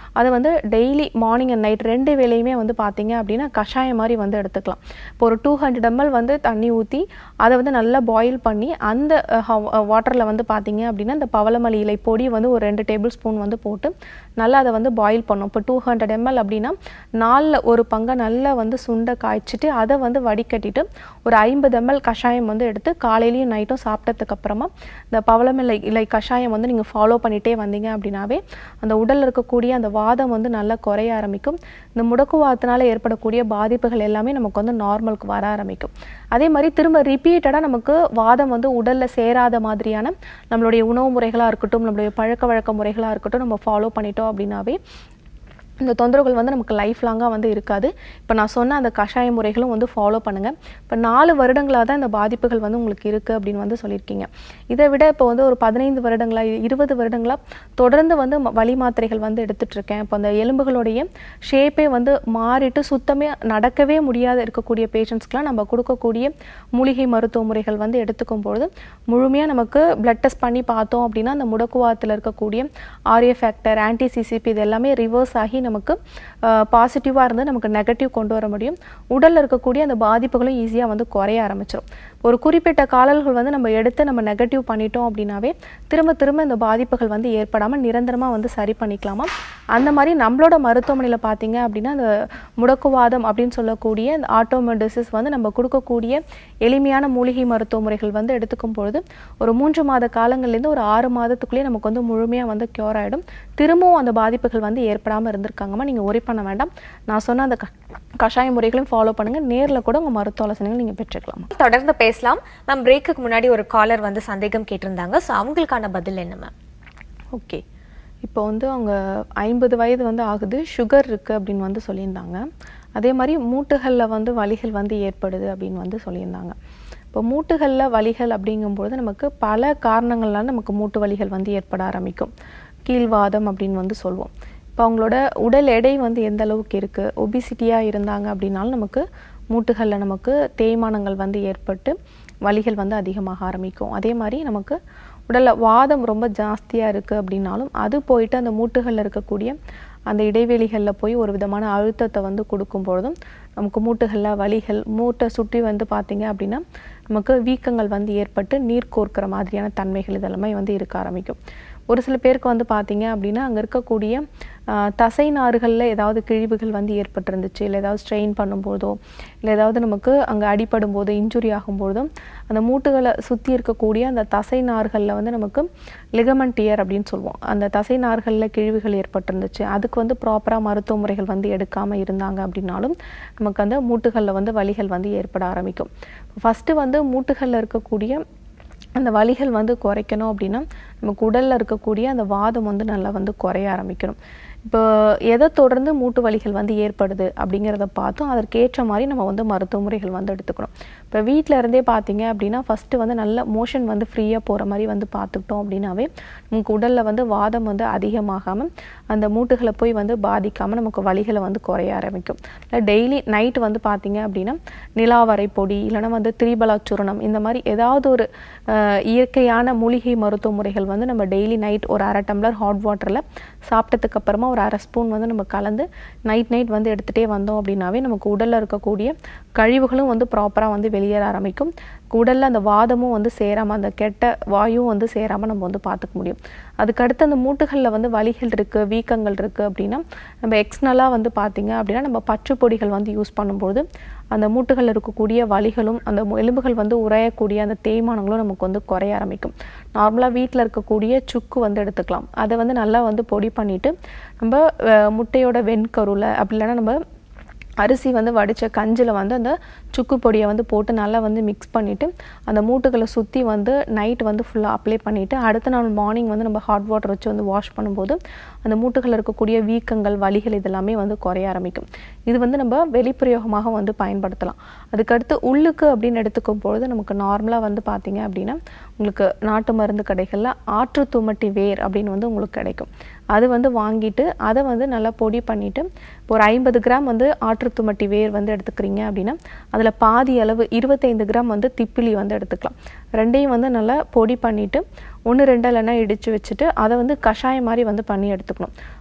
அதை வந்து டெய்லி மார்னிங் அண்ட் நைட் ரெண்டு வேளையுமே வந்து பார்த்தீங்க அப்படின்னா கஷாயம் மாதிரி வந்து எடுத்துக்கலாம் இப்போ ஒரு டூ ஹண்ட்ரட் எம்எல் வந்து தண்ணி ஊற்றி அதை வந்து நல்லா பாயில் பண்ணி அந்த வாட்டரில் வந்து பார்த்தீங்க அப்படின்னா இந்த பவளமல்லி இலை பொடி வந்து ஒரு ரெண்டு டேபிள் ஸ்பூன் வந்து போட்டு நல்லா அதை வந்து பாயில் பண்ணும் இப்போ டூ ஹண்ட்ரட் எம்எல் அப்படின்னா நாலில் ஒரு பங்கை நல்லா வந்து சுண்டை காய்ச்சிட்டு அதை வந்து வடிகட்டிட்டு ஒரு ஐம்பது எம்எல் கஷாயம் வந்து எடுத்து காலையிலையும் நைட்டும் சாப்பிட்டதுக்கு அப்புறமா இந்த பவளமில்லை இலை கஷாயம் வந்து நீங்கள் ஃபாலோ பண்ணிகிட்டே வந்தீங்க அப்படின்னாவே அந்த உடலில் இருக்கக்கூடிய அந்த வாதம் வந்து நல்லா குறைய ஆரம்பிக்கும் இந்த முடக்குவாதத்தினால ஏற்படக்கூடிய பாதிப்புகள் எல்லாமே நமக்கு வந்து நார்மலுக்கு வர ஆரம்பிக்கும் அதே மாதிரி திரும்ப ரிப்பீட்டடாக நமக்கு வாதம் வந்து உடலில் சேராத மாதிரியான நம்மளுடைய உணவு முறைகளாக இருக்கட்டும் நம்மளுடைய பழக்க வழக்க முறைகளாக இருக்கட்டும் நம்ம ஃபாலோ பண்ணிட்டோம் அப்படின்னாவே இந்த தொந்தரவுகள் வந்து நமக்கு லைஃப் லாங்காக வந்து இருக்காது இப்போ நான் சொன்ன அந்த கஷாய முறைகளும் வந்து ஃபாலோ பண்ணுங்கள் இப்போ நாலு வருடங்களாக தான் இந்த பாதிப்புகள் வந்து உங்களுக்கு இருக்குது அப்படின்னு வந்து சொல்லியிருக்கீங்க இதை விட இப்போ வந்து ஒரு பதினைந்து வருடங்களா இருபது வருடங்களா தொடர்ந்து வந்து ம- வலி மாத்திரைகள் வந்து எடுத்துட்டு இருக்கேன் இப்போ அந்த எலும்புகளுடைய ஷேப்பே வந்து மாறிட்டு சுத்தமே நடக்கவே முடியாத இருக்கக்கூடிய பேஷண்ட்ஸ்க்குலாம் நம்ம கொடுக்கக்கூடிய மூலிகை மருத்துவ முறைகள் வந்து எடுத்துக்கும் பொழுது முழுமையாக நமக்கு பிளட் டெஸ்ட் பண்ணி பார்த்தோம் அப்படின்னா அந்த முடக்குவாதத்தில் இருக்கக்கூடிய ஆர்ஏ ஃபேக்டர் ஆன்டி சிசிபி இது எல்லாமே ரிவர்ஸ் ஆகி நமக்கு பாசிட்டிவாக இருந்து நமக்கு நெகட்டிவ் கொண்டு வர முடியும் உடலில் இருக்கக்கூடிய அந்த பாதிப்புகளும் ஈஸியாக வந்து குறைய ஆரம்பிச்சிடும் ஒரு குறிப்பிட்ட காலல்கள் வந்து நம்ம எடுத்து நம்ம நெகட்டிவ் பண்ணிட்டோம் அப்படின்னாவே திரும்ப திரும்ப இந்த பாதிப்புகள் வந்து ஏற்படாமல் நிரந்தரமாக வந்து சரி பண்ணிக்கலாமா அந்த மாதிரி நம்மளோட மருத்துவமனையில் பார்த்தீங்க அப்படின்னா அந்த முடக்குவாதம் அப்படின்னு சொல்லக்கூடிய இந்த ஆட்டோமன் டிசீஸ் வந்து நம்ம கொடுக்கக்கூடிய எளிமையான மூலிகை மருத்துவ முறைகள் வந்து எடுத்துக்கும் பொழுது ஒரு மூன்று மாத காலங்கள்லேருந்து ஒரு ஆறு மாதத்துக்குள்ளேயே நமக்கு வந்து முழுமையாக வந்து க்யூர் ஆகிடும் திரும்பவும் அந்த பாதிப்புகள் வந்து ஏற்படாமல் இருந்திருக்காங்கம்மா நீங்கள் ஒரி பண்ண வேண்டாம் நான் சொன்ன அந்த க- கஷாய முறைகளையும் ஃபாலோ பண்ணுங்கள் நேரில் கூட உங்கள் மருத்துவ ஆலோசனைகள் நீங்கள் பெற்றுக்கலாம் தொடர்ந்து பேசலாம் மேம் பிரேக்குக்கு முன்னாடி ஒரு காலர் வந்து சந்தேகம் கேட்டிருந்தாங்க ஸோ அவங்களுக்கான பதில் என்ன மேம் ஓகே இப்போ வந்து அவங்க ஐம்பது வயது வந்து ஆகுது சுகர் இருக்குது அப்படின்னு வந்து சொல்லியிருந்தாங்க அதே மாதிரி மூட்டுகளில் வந்து வலிகள் வந்து ஏற்படுது அப்படின்னு வந்து சொல்லியிருந்தாங்க இப்போ மூட்டுகளில் வலிகள் அப்படிங்கும்பொழுது நமக்கு பல காரணங்களால நமக்கு மூட்டு வலிகள் வந்து ஏற்பட ஆரம்பிக்கும் கீழ்வாதம் அப்படின்னு வந்து சொல்லுவோம் இப்போ அவங்களோட உடல் எடை வந்து எந்த அளவுக்கு இருக்குது ஒபிசிட்டியாக இருந்தாங்க அப்படின்னாலும் நமக்கு மூட்டுகளில் நமக்கு தேய்மானங்கள் வந்து ஏற்பட்டு வலிகள் வந்து அதிகமாக ஆரம்பிக்கும் அதே மாதிரி நமக்கு உடலில் வாதம் ரொம்ப ஜாஸ்தியாக இருக்குது அப்படின்னாலும் அது போயிட்டு அந்த மூட்டுகளில் இருக்கக்கூடிய அந்த இடைவெளிகளில் போய் ஒரு விதமான அழுத்தத்தை வந்து கொடுக்கும் பொழுதும் நமக்கு மூட்டுகளில் வலிகள் மூட்டை சுற்றி வந்து பார்த்தீங்க அப்படின்னா நமக்கு வீக்கங்கள் வந்து ஏற்பட்டு நீர் கோர்க்கிற மாதிரியான தன்மைகள் இதெல்லாமே வந்து இருக்க ஆரம்பிக்கும் ஒரு சில பேருக்கு வந்து பார்த்தீங்க அப்படின்னா அங்கே இருக்கக்கூடிய ஆஹ், தசை நாறுகளில் ஏதாவது கிழிவுகள் வந்து ஏற்பட்டிருந்துச்சு இல்லை ஏதாவது ஸ்ட்ரெயின் பண்ணும்போதோ இல்லை ஏதாவது நமக்கு அங்கே அடிபடும் போது இன்ஜுரி ஆகும்போதும் அந்த மூட்டுகளை சுற்றி இருக்கக்கூடிய அந்த தசை நார்களில் வந்து நமக்கு லிகமெண்ட் இயர் அப்படின்னு சொல்லுவோம் அந்த தசை நார்களில் கிழிவுகள் ஏற்பட்டிருந்துச்சு அதுக்கு வந்து ப்ராப்பராக மருத்துவ முறைகள் வந்து எடுக்காமல் இருந்தாங்க அப்படின்னாலும் நமக்கு அந்த மூட்டுகளில் வந்து வலிகள் வந்து ஏற்பட ஆரம்பிக்கும் ஃபஸ்ட்டு வந்து மூட்டுகளில் இருக்கக்கூடிய அந்த வலிகள் வந்து குறைக்கணும் அப்படின்னா நமக்கு உடலில் இருக்கக்கூடிய அந்த வாதம் வந்து நல்லா வந்து குறைய ஆரம்பிக்கணும் இப்போ எதை தொடர்ந்து மூட்டு வலிகள் வந்து ஏற்படுது அப்படிங்கிறத பார்த்தோம் அதற்கேற்ற மாதிரி நம்ம வந்து மருத்துவ முறைகள் வந்து எடுத்துக்கணும் இப்போ வீட்டில் இருந்தே பார்த்தீங்க அப்படின்னா ஃபஸ்ட்டு வந்து நல்ல மோஷன் வந்து ஃப்ரீயாக போகிற மாதிரி வந்து பார்த்துக்கிட்டோம் அப்படின்னாவே நமக்கு உடலில் வந்து வாதம் வந்து அதிகமாகாமல் அந்த மூட்டுகளை போய் வந்து பாதிக்காமல் நமக்கு வலிகளை வந்து குறைய ஆரம்பிக்கும் இல்லை டெய்லி நைட் வந்து பார்த்தீங்க அப்படின்னா நிலாவரை பொடி இல்லைன்னா வந்து திரிபலா சூரணம் இந்த மாதிரி ஏதாவது ஒரு அஹ், இயற்கையான மூலிகை மருத்துவ முறைகள் வந்து நம்ம டெய்லி நைட் ஒரு அரை டம்ளர் ஹாட் வாட்டரில் சாப்பிட்டதுக்கு அப்புறமா ஒரு அரை ஸ்பூன் வந்து நம்ம கலந்து நைட் நைட் வந்து எடுத்துகிட்டே வந்தோம் அப்படின்னாவே நமக்கு உடலில் இருக்கக்கூடிய கழிவுகளும் வந்து ப்ராப்பராக வந்து வெளியேற ஆரம்பிக்கும் உடலில் அந்த வாதமும் வந்து சேராமல் அந்த கெட்ட வாயும் வந்து சேராமல் நம்ம வந்து பார்த்துக்க முடியும் அதுக்கடுத்து அந்த மூட்டுகளில் வந்து வலிகள் இருக்குது வீக்கங்கள் இருக்குது அப்படின்னா நம்ம எக்ஸ்னலாக வந்து பார்த்தீங்க அப்படின்னா நம்ம பச்சை பொடிகள் வந்து யூஸ் பண்ணும்போது அந்த மூட்டுகளில் இருக்கக்கூடிய வலிகளும் அந்த மு- எலும்புகள் வந்து உறையக்கூடிய அந்த தேய்மானங்களும் நமக்கு வந்து குறைய ஆரம்பிக்கும் நார்மலாக வீட்டில் இருக்கக்கூடிய சுக்கு வந்து எடுத்துக்கலாம் அதை வந்து நல்லா வந்து பொடி பண்ணிவிட்டு நம்ம அஹ், முட்டையோட வெண்கருவில் அப்படி இல்லைன்னா நம்ம அரிசி வந்து வடித்த கஞ்சில் வந்து அந்த சுக்கு பொடியை வந்து போட்டு நல்லா வந்து மிக்ஸ் பண்ணிவிட்டு அந்த மூட்டுகளை சுற்றி வந்து நைட் வந்து ஃபுல்லாக அப்ளை பண்ணிவிட்டு அடுத்த நாள் மார்னிங் வந்து நம்ம ஹாட் வாட்டர் வச்சு வந்து வாஷ் பண்ணும்போது அந்த மூட்டுகளில் இருக்கக்கூடிய வீக்கங்கள் வலிகள் இதெல்லாமே வந்து குறைய ஆரம்பிக்கும் இது வந்து நம்ம வெளிப்பிரயோகமாக வந்து பயன்படுத்தலாம் அதுக்கடுத்து உள்ளுக்கு அப்படின்னு எடுத்துக்கும் பொழுது நமக்கு நார்மலாக வந்து பார்த்தீங்க அப்படின்னா உங்களுக்கு நாட்டு மருந்து கடைகளில் ஆற்று துமட்டி வேர் அப்படின்னு வந்து உங்களுக்கு கிடைக்கும் அது வந்து வாங்கிட்டு அதை வந்து நல்லா பொடி பண்ணிவிட்டு இப்போ ஒரு ஐம்பது கிராம் வந்து ஆற்று துமட்டி வேர் வந்து எடுத்துக்கிறீங்க அப்படின்னா அதில் பாதி அளவு இருபத்தைந்து கிராம் வந்து திப்பிலி வந்து எடுத்துக்கலாம் ரெண்டையும் வந்து நல்லா பொடி பண்ணிவிட்டு ஒன்று ரெண்டு இல்லைன்னா இடித்து வச்சுட்டு அதை வந்து கஷாயம் மாதிரி வந்து பண்ணி எடுத்துக்கணும்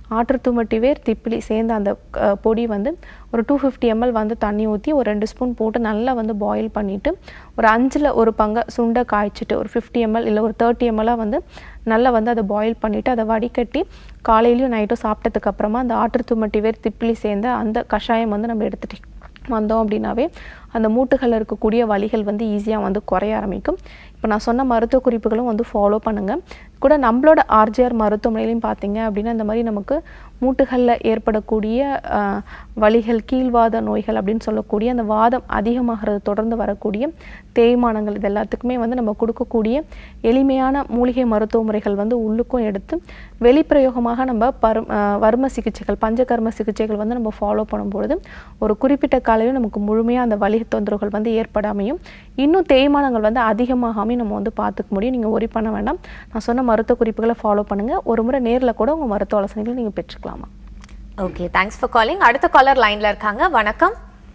ஆற்றுத்துமட்டிவேர் திப்பிலி சேர்ந்த அந்த அஹ், பொடி வந்து ஒரு டூ ஃபிஃப்டி எம்எல் வந்து தண்ணி ஊற்றி ஒரு ரெண்டு ஸ்பூன் போட்டு நல்லா வந்து பாயில் பண்ணிவிட்டு ஒரு அஞ்சில் ஒரு பங்கை சுண்டை காய்ச்சிட்டு ஒரு ஃபிஃப்டி எம்எல் இல்லை ஒரு தேர்ட்டி எம்எல்லாக வந்து நல்லா வந்து அதை பாயில் பண்ணிவிட்டு அதை வடிகட்டி காலையிலையும் நைட்டும் சாப்பிட்டதுக்கு அப்புறமா அந்த ஆற்றுத்துமட்டிவேர் திப்பிலி சேர்ந்த அந்த கஷாயம் வந்து நம்ம எடுத்துட்டு வந்தோம் அப்படின்னாவே அந்த மூட்டுகளில் இருக்கக்கூடிய வலிகள் வந்து ஈஸியாக வந்து குறைய ஆரம்பிக்கும் இப்போ நான் சொன்ன மருத்துவ குறிப்புகளும் வந்து ஃபாலோ பண்ணுங்கள் கூட நம்மளோட ஆர்ஜிஆர் மருத்துவமனையிலையும் பார்த்தீங்க அப்படின்னா இந்த மாதிரி நமக்கு மூட்டுகளில் ஏற்படக்கூடிய ஆஹ், வலிகள் கீழ்வாத நோய்கள் அப்படின்னு சொல்லக்கூடிய அந்த வாதம் அதிகமாகிறது தொடர்ந்து வரக்கூடிய தேய்மானங்கள் இது எல்லாத்துக்குமே வந்து நம்ம கொடுக்கக்கூடிய எளிமையான மூலிகை மருத்துவ முறைகள் வந்து உள்ளுக்கும் எடுத்து வெளிப்பிரயோகமாக நம்ம பரு ஆஹ், வர்ம சிகிச்சைகள் பஞ்சகர்ம சிகிச்சைகள் வந்து நம்ம ஃபாலோ பண்ணும்பொழுது ஒரு குறிப்பிட்ட காலையில் நமக்கு முழுமையாக அந்த வலி தொந்தரவுகள் வந்து ஏற்படாமையும் இன்னும் தேய்மானங்கள் வந்து அதிகமாகாமையும் நம்ம வந்து பார்த்துக்க முடியும் நீங்கள் ஒரி பண்ண வேண்டாம் நான் சொன்ன மருத்துவ குறிப்புகளை ஃபாலோ பண்ணுங்கள் ஒரு முறை நேரில் கூட உங்கள் மருத்துவ ஆலோசனைகளை நீங்கள் பெற்றுக்கலாமா ஓகே தேங்க்ஸ் ஃபார் காலிங் அடுத்த காலர் லைன்ல இருக்காங்க வணக்கம்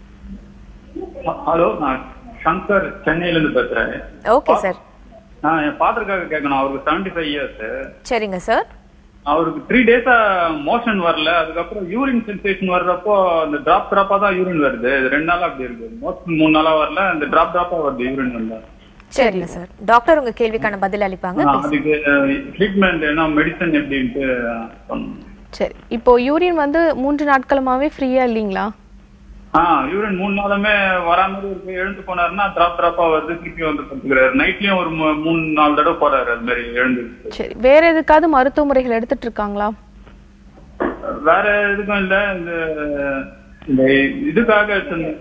ஹலோ நான் சங்கர் சென்னையில இருந்து பேசுறேன் ஓகே சார் நான் என் ஃபாதருக்காக கேட்கணும் அவருக்கு செவன்டி ஃபைவ் இயர்ஸ் சரிங்க சார் அவருக்கு த்ரீ டேஸா மோஷன் வரல அதுக்கப்புறம் யூரின் சென்சேஷன் வர்றப்போ அந்த டிராப் டிராப்பா தான் யூரின் வருது இது ரெண்டு நாளா அப்படி இருக்கு மோஷன் மூணு நாளா வரல அந்த டிராப் டிராப்பா வருது யூரின் வரல சரிங்க சார் டாக்டர் உங்க கேள்விக்கான பதில் அளிப்பாங்க ஆ, அதுக்கு ட்ரீட்மெண்ட் என்ன மெடிசன் எப்படின்ட்டு சொன்னோம் சரி இப்போ யூரின் வந்து மூன்று நாட்களுமாவே ஃப்ரீயாக இல்லைங்களா ஆ யூரின் மூணு நாளுமே வரா மாதிரி இருக்கு எழுந்து போனாருன்னா டிராப் டிராப்பா வருது திருப்பி வந்து படுத்துக்கிறாரு நைட்லயும் ஒரு மூ- மூணு நாலு தடவை போறாரு அது மாதிரி எழுந்து சரி வேற எதுக்காவது மருத்துவ முறைகள் எடுத்துட்டு இருக்காங்களா வேற எதுக்கும் இல்ல இந்த இந்த இதுக்காக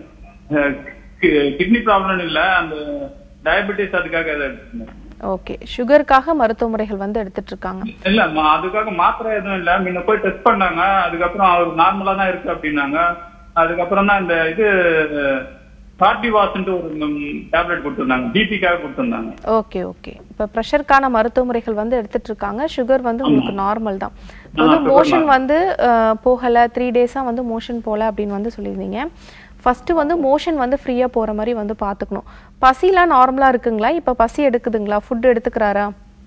கிட்னி ப்ராப்ளம் இல்ல அந்த டயபெட்டிஸ் அதுக்காக எதை எடுத்துக்கணும் ஓகே சுகருக்காக மருத்துவ முறைகள் வந்து எடுத்துட்டு இருக்காங்க இல்ல ம- அதுக்காக மாத்திரை எதுவும் இல்ல முன்ன போய் டெஸ்ட் பண்ணாங்க அதுக்கப்புறம் அவர் நார்மலா தான் இருக்கு அப்படின்னாங்க அதுக்கப்புறம் தான் இந்த இது கார்டிவாஸ்ன்ட்டு ஒரு டேப்லெட் கொடுத்துருந்தாங்க பிபிக்காக கொடுத்துருந்தாங்க ஓகே ஓகே இப்போ ப்ரெஷருக்கான மருத்துவ முறைகள் வந்து எடுத்துட்டு இருக்காங்க சுகர் வந்து உங்களுக்கு நார்மல் தான் இப்போ வந்து மோஷன் வந்து அஹ், போகல த்ரீ டேஸாக வந்து மோஷன் போகல அப்படின்னு வந்து சொல்லியிருந்தீங்க ஃபர்ஸ்ட் வந்து மோஷன் வந்து ஃப்ரீயாக போகிற மாதிரி வந்து பார்த்துக்கணும் பசிலாம் நார்மலாக இருக்குங்களா இப்போ பசி எடுக்குதுங்களா ஃபுட் எடுத்துக்கிறாரா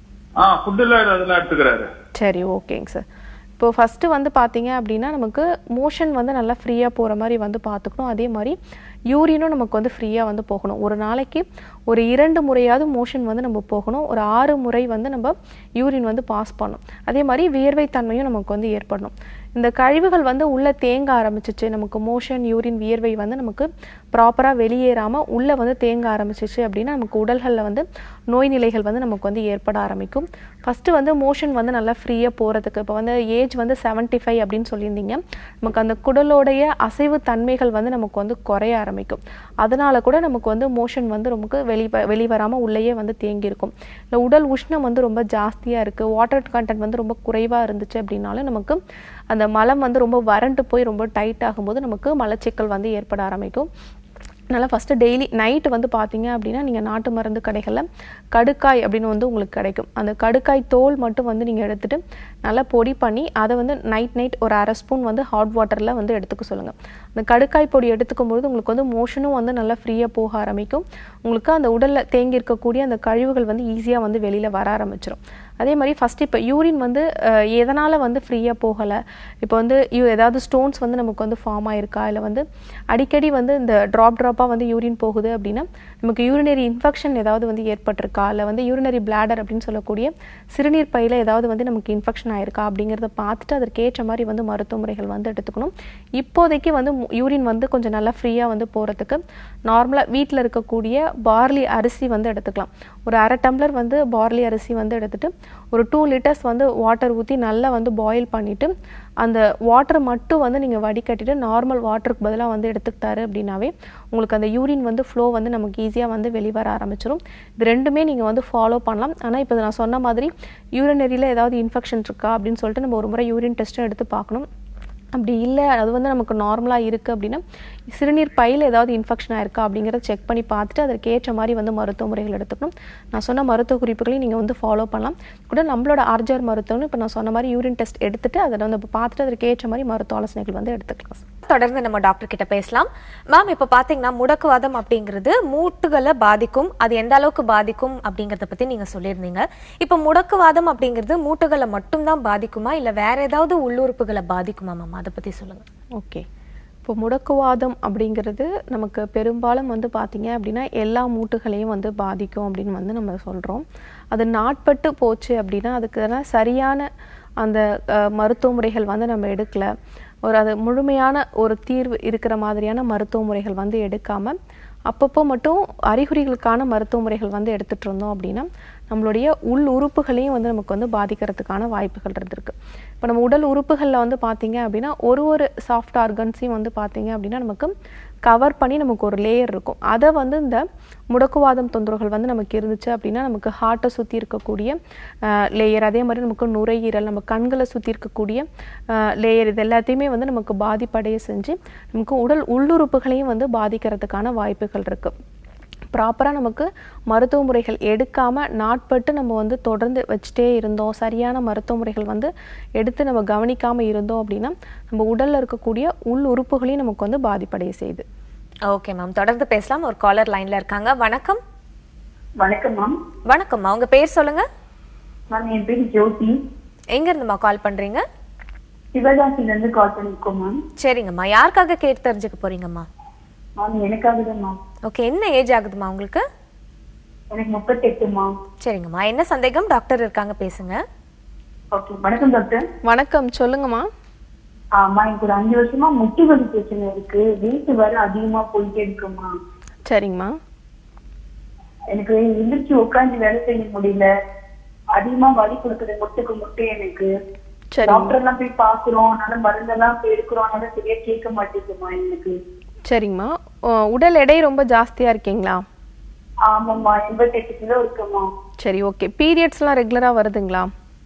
ஆ ஃபுட்டுல அதெல்லாம் எடுத்துக்கிறாரு சரி ஓகேங்க சார் இப்போ ஃபஸ்ட்டு வந்து பார்த்தீங்க அப்படின்னா நமக்கு மோஷன் வந்து நல்லா ஃப்ரீயாக போகிற மாதிரி வந்து பார்த்துக்கணும் அதே மாதிரி யூரினும் நமக்கு வந்து ஃப்ரீயாக வந்து போகணும் ஒரு நாளைக்கு ஒரு இரண்டு முறையாவது மோஷன் வந்து நம்ம போகணும் ஒரு ஆறு முறை வந்து நம்ம யூரின் வந்து பாஸ் பண்ணணும் அதே மாதிரி வியர்வை தன்மையும் நமக்கு வந்து ஏற்படணும் இந்த கழிவுகள் வந்து உள்ளே தேங்க ஆரம்பிச்சிச்சு நமக்கு மோஷன் யூரின் வியர்வை வந்து நமக்கு ப்ராப்பராக வெளியேறாமல் உள்ளே வந்து தேங்க ஆரம்பிச்சிச்சு அப்படின்னா நமக்கு உடல்களில் வந்து நோய் நிலைகள் வந்து நமக்கு வந்து ஏற்பட ஆரம்பிக்கும் ஃபஸ்ட்டு வந்து மோஷன் வந்து நல்லா ஃப்ரீயாக போகிறதுக்கு இப்போ வந்து ஏஜ் வந்து 75 ஃபைவ் அப்படின்னு சொல்லியிருந்தீங்க நமக்கு அந்த குடலோடைய அசைவு தன்மைகள் வந்து நமக்கு வந்து குறைய ஆரம்பிக்கும் அதனால கூட நமக்கு வந்து மோஷன் வந்து நமக்கு வெளி வெளிவராமல் உள்ளேயே வந்து தேங்கி இருக்கும் இல்லை உடல் உஷ்ணம் வந்து ரொம்ப ஜாஸ்தியாக இருக்குது வாட்டர் கண்டென்ட் வந்து ரொம்ப குறைவாக இருந்துச்சு அப்படின்னாலும் நமக்கு அந்த மலம் வந்து ரொம்ப வறண்டு போய் ரொம்ப டைட் ஆகும்போது நமக்கு மலச்சிக்கல் வந்து ஏற்பட ஆரம்பிக்கும் அதனால் ஃபஸ்ட்டு டெய்லி நைட்டு வந்து பார்த்தீங்க அப்படின்னா நீங்கள் நாட்டு மருந்து கடைகளில் கடுக்காய் அப்படின்னு வந்து உங்களுக்கு கிடைக்கும் அந்த கடுக்காய் தோல் மட்டும் வந்து நீங்கள் எடுத்துட்டு நல்லா பொடி பண்ணி அதை வந்து நைட் நைட் ஒரு அரை ஸ்பூன் வந்து ஹாட் வாட்டரில் வந்து எடுத்துக்க சொல்லுங்கள் அந்த கடுக்காய் பொடி எடுத்துக்கும் பொழுது உங்களுக்கு வந்து மோஷனும் வந்து நல்லா ஃப்ரீயாக போக ஆரம்பிக்கும் உங்களுக்கு அந்த உடலில் தேங்கி இருக்கக்கூடிய அந்த கழிவுகள் வந்து ஈஸியாக வந்து வெளியில் வர ஆரம்பிச்சிடும் அதே மாதிரி ஃபஸ்ட் இப்போ யூரின் வந்து அஹ், எதனால் வந்து ஃப்ரீயாக போகலை இப்போ வந்து யூ- ஏதாவது ஸ்டோன்ஸ் வந்து நமக்கு வந்து ஃபார்ம் ஆயிருக்கா இல்லை வந்து அடிக்கடி வந்து இந்த ட்ராப் ட்ராப்பாக வந்து யூரின் போகுது அப்படின்னா நமக்கு யூரினரி இன்ஃபெக்ஷன் ஏதாவது வந்து ஏற்பட்டிருக்கா இல்லை வந்து யூரினரி பிளாடர் அப்படின்னு சொல்லக்கூடிய சிறுநீர் பையில் ஏதாவது வந்து நமக்கு இன்ஃபெக்ஷன் ஆயிருக்கா அப்படிங்கிறத பார்த்துட்டு அதற்கேற்ற மாதிரி வந்து மருத்துவ முறைகள் வந்து எடுத்துக்கணும் இப்போதைக்கு வந்து யூரின் வந்து கொஞ்சம் நல்லா ஃப்ரீயாக வந்து போகிறதுக்கு நார்மலாக வீட்டில் இருக்கக்கூடிய பார்லி அரிசி வந்து எடுத்துக்கலாம் ஒரு அரை டம்ளர் வந்து பார்லி அரிசி வந்து எடுத்துட்டு ஒரு டூ லிட்டர்ஸ் வந்து வாட்டர் ஊற்றி நல்லா வந்து பாயில் பண்ணிவிட்டு அந்த வாட்டர் மட்டும் வந்து நீங்கள் வடிகட்டிட்டு நார்மல் வாட்டருக்கு பதிலாக வந்து எடுத்துக்கிட்டாரு அப்படின்னாவே உங்களுக்கு அந்த யூரின் வந்து ஃப்ளோ வந்து நமக்கு ஈஸியாக வந்து வெளிவர ஆரம்பிச்சிடும் இது ரெண்டுமே நீங்கள் வந்து ஃபாலோ பண்ணலாம் ஆனால் இப்போ நான் சொன்ன மாதிரி யூரினரியில் ஏதாவது இன்ஃபெக்ஷன் இருக்கா அப்படின்னு சொல்லிட்டு நம்ம ஒரு முறை யூரின் டெஸ்ட்டும் எடுத்து பார்க்கணும் அப்படி இல்லை அது வந்து நமக்கு நார்மலாக இருக்குது அப்படின்னா சிறுநீர் பையில் ஏதாவது இன்ஃபெக்ஷன் ஆயிருக்கா அப்படிங்கிறத செக் பண்ணி பார்த்துட்டு அதற்கு ஏற்ற மாதிரி வந்து மருத்துவ முறைகள் எடுத்துக்கணும் நான் சொன்ன மருத்துவ குறிப்புகளையும் நீங்கள் வந்து ஃபாலோ பண்ணலாம் கூட நம்மளோட ஆர்ஜர் மருத்துவம்னு இப்போ நான் சொன்ன மாதிரி யூரின் டெஸ்ட் எடுத்துட்டு அதை வந்து பார்த்துட்டு அதற்கு ஏற்ற மாதிரி மருத்துவ ஆலோசனைகள் வந்து எடுத்துக்கலாம் தொடர்ந்து நம்ம டாக்டர் கிட்ட பேசலாம் மேம் இப்ப பாத்தீங்கன்னா முடக்குவாதம் அப்படிங்கிறது மூட்டுகளை பாதிக்கும் அது எந்த அளவுக்கு பாதிக்கும் அப்படிங்கறத பத்தி நீங்க சொல்லியிருந்தீங்க இப்ப முடக்குவாதம் அப்படிங்கிறது மூட்டுகளை மட்டும்தான் பாதிக்குமா இல்ல வேற ஏதாவது உள்ளுறுப்புகளை பாதிக்குமா மேம் அதை பத்தி சொல்லுங்க ஓகே இப்போ முடக்குவாதம் அப்படிங்கிறது நமக்கு பெரும்பாலும் வந்து பார்த்தீங்க அப்படின்னா எல்லா மூட்டுகளையும் வந்து பாதிக்கும் அப்படின்னு வந்து நம்ம சொல்கிறோம் அது நாட்பட்டு போச்சு அப்படின்னா அதுக்கான சரியான அந்த அஹ், மருத்துவ முறைகள் வந்து நம்ம எடுக்கல ஒரு அது முழுமையான ஒரு தீர்வு இருக்கிற மாதிரியான மருத்துவ முறைகள் வந்து எடுக்காம அப்பப்போ மட்டும் அறிகுறிகளுக்கான மருத்துவ முறைகள் வந்து எடுத்துட்டு இருந்தோம் அப்படின்னா நம்மளுடைய உள் உறுப்புகளையும் வந்து நமக்கு வந்து பாதிக்கிறதுக்கான வாய்ப்புகள் இருந்திருக்கு இப்போ நம்ம உடல் உறுப்புகளில் வந்து பார்த்தீங்க அப்படின்னா ஒரு ஒரு சாஃப்ட் ஆர்கன்ஸையும் வந்து பார்த்தீங்க அப்படின்னா நமக்கு கவர் பண்ணி நமக்கு ஒரு லேயர் இருக்கும் அதை வந்து இந்த முடக்குவாதம் தொந்தரவுகள் வந்து நமக்கு இருந்துச்சு அப்படின்னா நமக்கு ஹார்ட்டை சுற்றி இருக்கக்கூடிய லேயர் அதே மாதிரி நமக்கு நுரையீரல் நம்ம கண்களை சுற்றி இருக்கக்கூடிய லேயர் இது எல்லாத்தையுமே வந்து நமக்கு பாதிப்படைய செஞ்சு நமக்கு உடல் உள்ளுறுப்புகளையும் வந்து பாதிக்கிறதுக்கான வாய்ப்புகள் இருக்குது ப்ராப்பராக நமக்கு மருத்துவ முறைகள் எடுக்காமல் நாட்பட்டு நம்ம வந்து தொடர்ந்து வச்சுட்டே இருந்தோம் சரியான மருத்துவ முறைகள் வந்து எடுத்து நம்ம கவனிக்காமல் இருந்தோம் அப்படின்னா நம்ம உடலில் இருக்கக்கூடிய உள் உறுப்புகளையும் நமக்கு வந்து பாதிப்படைய செய்யுது ஓகே மேம் தொடர்ந்து பேசலாம் ஒரு காலர் லைன்ல இருக்காங்க வணக்கம் வணக்கம் மேம் வணக்கம் உங்க பேர் சொல்லுங்க மேம் என் பேர் ஜோதி எங்க இருந்துமா கால் பண்றீங்க சிவகாசில இருந்து கால் பண்ணிருக்கோம் மேம் சரிங்கம்மா யாருக்காக கேட்டு தெரிஞ்சுக்க போறீங்கம்மா மேம் எனக்காக தான் மேம் ஓகே என்ன ஏஜ் ஆகுதுமா உங்களுக்கு எனக்கு முப்பத்தெட்டு மேம் சரிங்கம்மா என்ன சந்தேகம் டாக்டர் இருக்காங்க பேசுங்க ஓகே வணக்கம் டாக்டர் வணக்கம் சொல்லுங்கம்மா ஆமா எனக்கு ஒரு அஞ்சு வருஷமா முட்டி வலி பிரச்சனை இருக்கு வெயிட் வர அதிகமா போயிட்டே இருக்குமா சரிங்கம்மா எனக்கு எந்திரிச்சு உட்காந்து வேலை செய்ய முடியல அதிகமா வலி கொடுக்குது முட்டுக்கு முட்டு எனக்கு சரி டாக்டர் எல்லாம் போய் பாக்குறோம் அதனால மருந்தெல்லாம் போய் எடுக்கிறோம் அதனால சரியா கேட்க மாட்டேங்குமா எனக்கு சரிங்கம்மா உ- உடல் எடை ரொம்ப ஜாஸ்தியாக இருக்கீங்களா ஆமாம்மா எண்பத்தெட்டு கிலோ இருக்குமா சரி ஓகே பீரியட்ஸ்லாம் ரெகுலராக வருதுங்களா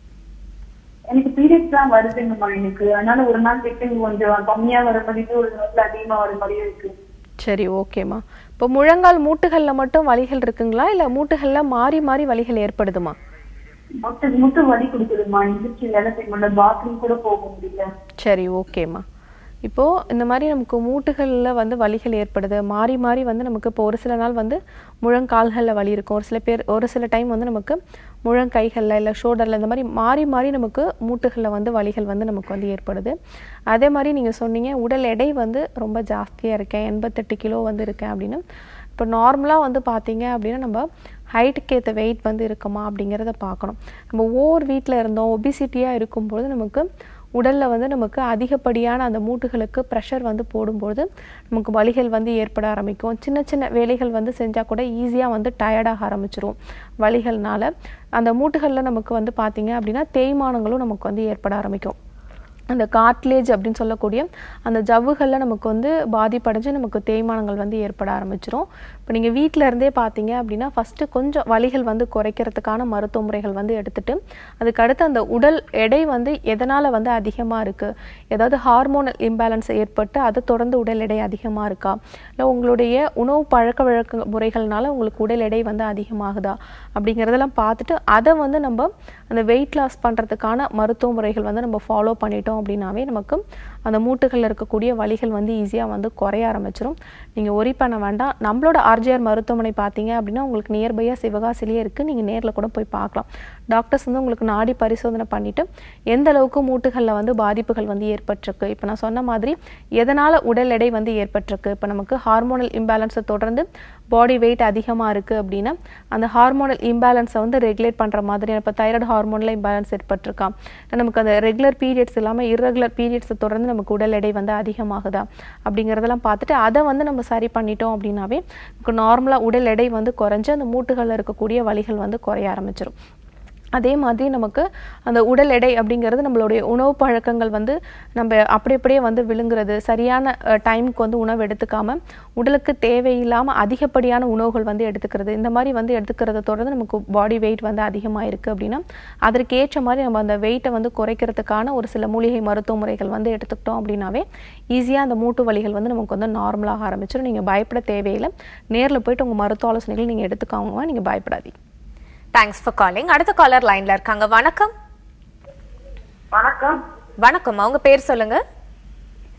எனக்கு பீரியட்ஸ் தான் வருதுங்கம்மா எனக்கு அதனால ஒரு நாள் விட்டு கொஞ்சம் கம்மியா வர மாதிரி ஒரு நாள் அதிகமா வர மாதிரியும் இருக்கு சரி ஓகேம்மா இப்போ முழங்கால் மூட்டுகளில் மட்டும் வலிகள் இருக்குங்களா இல்லை மூட்டுகளில் மாறி மாறி வலிகள் ஏற்படுதுமா முட்டு முட்டு வலி கொடுக்குதுமா எந்திரிச்சு வேலை செய்ய முடியல பாத்ரூம் கூட போக முடியல சரி ஓகேம்மா இப்போது இந்த மாதிரி நமக்கு மூட்டுகளில் வந்து வலிகள் ஏற்படுது மாறி மாறி வந்து நமக்கு இப்போ ஒரு சில நாள் வந்து முழங்கால்களில் வலி இருக்கும் ஒரு சில பேர் ஒரு சில டைம் வந்து நமக்கு முழங்கைகளில் இல்லை ஷோல்டரில் இந்த மாதிரி மாறி மாறி நமக்கு மூட்டுகளில் வந்து வலிகள் வந்து நமக்கு வந்து ஏற்படுது அதே மாதிரி நீங்கள் சொன்னீங்க உடல் எடை வந்து ரொம்ப ஜாஸ்தியாக இருக்கேன் எண்பத்தெட்டு கிலோ வந்து இருக்கேன் அப்படின்னு இப்போ நார்மலாக வந்து பார்த்தீங்க அப்படின்னா நம்ம ஹைட்டுக்கு ஏற்ற வெயிட் வந்து இருக்குமா அப்படிங்கிறத பார்க்கணும் நம்ம ஓவர் வீட்டில் இருந்தோம் ஒபிசிட்டியாக இருக்கும்பொழுது நமக்கு உடலில் வந்து நமக்கு அதிகப்படியான அந்த மூட்டுகளுக்கு ப்ரெஷர் வந்து போடும்பொழுது நமக்கு வலிகள் வந்து ஏற்பட ஆரம்பிக்கும் சின்ன சின்ன வேலைகள் வந்து செஞ்சால் கூட ஈஸியாக வந்து டயர்டாக ஆரம்பிச்சிரும் வலிகள்னால அந்த மூட்டுகளில் நமக்கு வந்து பார்த்தீங்க அப்படின்னா தேய்மானங்களும் நமக்கு வந்து ஏற்பட ஆரம்பிக்கும் அந்த கார்ட்லேஜ் அப்படின்னு சொல்லக்கூடிய அந்த ஜவ்வுகளில் நமக்கு வந்து பாதிப்படைஞ்சு நமக்கு தேய்மானங்கள் வந்து ஏற்பட ஆரம்பிச்சிரும் இப்போ நீங்கள் வீட்டில் இருந்தே பார்த்தீங்க அப்படின்னா ஃபஸ்ட்டு கொஞ்சம் வலிகள் வந்து குறைக்கிறதுக்கான மருத்துவ முறைகள் வந்து எடுத்துட்டு அதுக்கு அடுத்து அந்த உடல் எடை வந்து எதனால் வந்து அதிகமாக இருக்குது ஏதாவது ஹார்மோனல் இம்பேலன்ஸ் ஏற்பட்டு அதை தொடர்ந்து உடல் எடை அதிகமாக இருக்கா இல்லை உங்களுடைய உணவு பழக்க வழக்க முறைகள்னால உங்களுக்கு உடல் எடை வந்து அதிகமாகுதா அப்படிங்கிறதெல்லாம் பார்த்துட்டு அதை வந்து நம்ம அந்த வெயிட் லாஸ் பண்ணுறதுக்கான மருத்துவ முறைகள் வந்து நம்ம ஃபாலோ பண்ணிட்டோம் அப்படின்னாவே நமக்கு அந்த மூட்டுகளில் இருக்கக்கூடிய வலிகள் வந்து ஈஸியாக வந்து குறைய ஆரம்பிச்சிடும் நீங்கள் ஒரி பண்ண வேண்டாம் நம்மளோட ஆர்ஜிஆர் மருத்துவமனை பார்த்தீங்க அப்படின்னா உங்களுக்கு நியர்பையாக சிவகாசிலேயே இருக்குது நீங்கள் நேரில் கூட போய் பார்க்கலாம் டாக்டர்ஸ் வந்து உங்களுக்கு நாடி பரிசோதனை பண்ணிவிட்டு எந்த அளவுக்கு மூட்டுகளில் வந்து பாதிப்புகள் வந்து ஏற்பட்டிருக்கு இப்போ நான் சொன்ன மாதிரி எதனால் உடல் எடை வந்து ஏற்பட்டிருக்கு இப்போ நமக்கு ஹார்மோனல் இம்பேலன்ஸை தொடர்ந்து பாடி வெயிட் அதிகமாக இருக்குது அப்படின்னா அந்த ஹார்மோனல் இம்பேலன்ஸை வந்து ரெகுலேட் பண்ணுற மாதிரி இப்போ தைராய்டு ஹார்மோனில் இம்பேலன்ஸ் ஏற்பட்டிருக்கா இல்லை நமக்கு அந்த ரெகுலர் பீரியட்ஸ் இல்லாமல் irregular பீரியட்ஸை தொடர்ந்து நமக்கு உடல் எடை வந்து அதிகமாகுதா அப்படிங்கிறதெல்லாம் பார்த்துட்டு அதை வந்து நம்ம சரி பண்ணிட்டோம் அப்படின்னாவே நமக்கு நார்மலாக உடல் எடை வந்து குறைஞ்சு அந்த மூட்டுகளில் இருக்கக்கூடிய வலிகள் வந்து குறைய ஆரம்பிச்சிடும் அதே மாதிரி நமக்கு அந்த உடல் எடை அப்படிங்கிறது நம்மளுடைய உணவு பழக்கங்கள் வந்து நம்ம அப்படி அப்படியே வந்து விழுங்குறது சரியான டைமுக்கு வந்து உணவு எடுத்துக்காம உடலுக்கு தேவையில்லாமல் அதிகப்படியான உணவுகள் வந்து எடுத்துக்கிறது இந்த மாதிரி வந்து எடுத்துக்கிறத தொடர்ந்து நமக்கு பாடி வெயிட் வந்து அதிகமாக இருக்குது அப்படின்னா அதற்கு ஏற்ற மாதிரி நம்ம அந்த வெயிட்டை வந்து குறைக்கிறதுக்கான ஒரு சில மூலிகை மருத்துவ முறைகள் வந்து எடுத்துக்கிட்டோம் அப்படின்னாவே ஈஸியாக அந்த மூட்டு வலிகள் வந்து நமக்கு வந்து நார்மலாக ஆரம்பிச்சிடும் நீங்கள் பயப்பட தேவையில்லை நேரில் போயிட்டு உங்கள் மருத்துவ ஆலோசனைகள் நீங்கள் எடுத்துக்கோங்க நீங்கள் பயப்படாதீங்க தேங்க்ஸ் ஃபார் காலிங் அடுத்த காலர் லைன்ல இருக்காங்க வணக்கம் வணக்கம் வணக்கம் உங்க பேர் சொல்லுங்க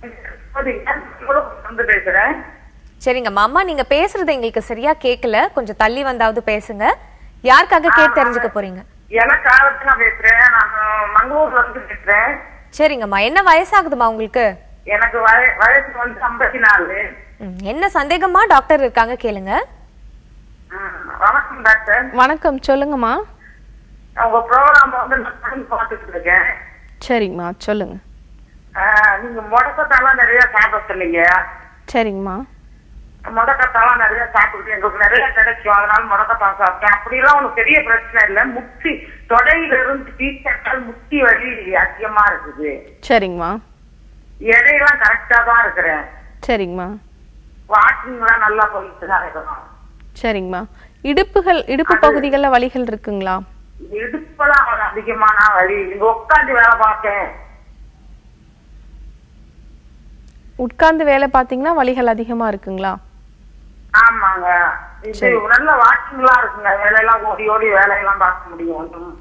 வந்து பேசுறேன் சரிங்கம்மா அம்மா நீங்க பேசுறது எங்களுக்கு சரியா கேட்கல கொஞ்சம் தள்ளி வந்தாவது பேசுங்க யாருக்காக கேட்டு தெரிஞ்சுக்க போறீங்க எனக்கு ஆபத்து நான் பேசுறேன் நான் மங்களூர்ல இருந்து பேசுறேன் சரிங்கம்மா என்ன வயசாகுதுமா உங்களுக்கு எனக்கு வய- வயசு வந்து ஐம்பத்தி நாலு ம், என்ன சந்தேகமா டாக்டர் இருக்காங்க கேளுங்க ம், வணக்கம் டாக்டர் வணக்கம் சொல்லுங்கம்மா உங்க ப்ரோக்ராம் வந்து நான் தொடர்ந்து பார்த்துட்டு இருக்கேன் சரிங்கம்மா சொல்லுங்க ஆஹ், நீங்க முடக்கத்தாலாம் நிறைய சாப்பிட சொன்னீங்க சரிங்கம்மா முடக்கத்தாலாம் நிறைய சாப்பிட்டு எங்களுக்கு நிறைய கிடைக்கும் அதனால முடக்கத்தான் சாப்பிட்டேன் அப்படிலாம் ஒன்றும் பெரிய பிரச்சனை இல்லை முட்டி தொடையில இருந்து தீட்டால் முட்டி வலி அதிகமா இருக்குது சரிங்கம்மா எடையெல்லாம் கரெக்டா தான் இருக்கிறேன் சரிங்கம்மா வாக்கிங்லாம் நல்லா போயிட்டு தான் இருக்கிறோம் சரிங்கம்மா இடுப்புகள் இடுப்பு பகுதிகளில் வலிகள் இருக்குங்களா இடுப்பெல்லாம் ஒரு அதிகமான வலி இங்க உட்காந்து வேலை பார்த்தேன் உட்கார்ந்து வேலை பார்த்தீங்கன்னா வலிகள் அதிகமாக இருக்குங்களா ஆமாங்க இது நல்ல வாக்கிங்லாம் இருக்குங்க வேலையெல்லாம் ஓடி ஓடி வேலையெல்லாம் பார்க்க முடியும் ஒண்ணும்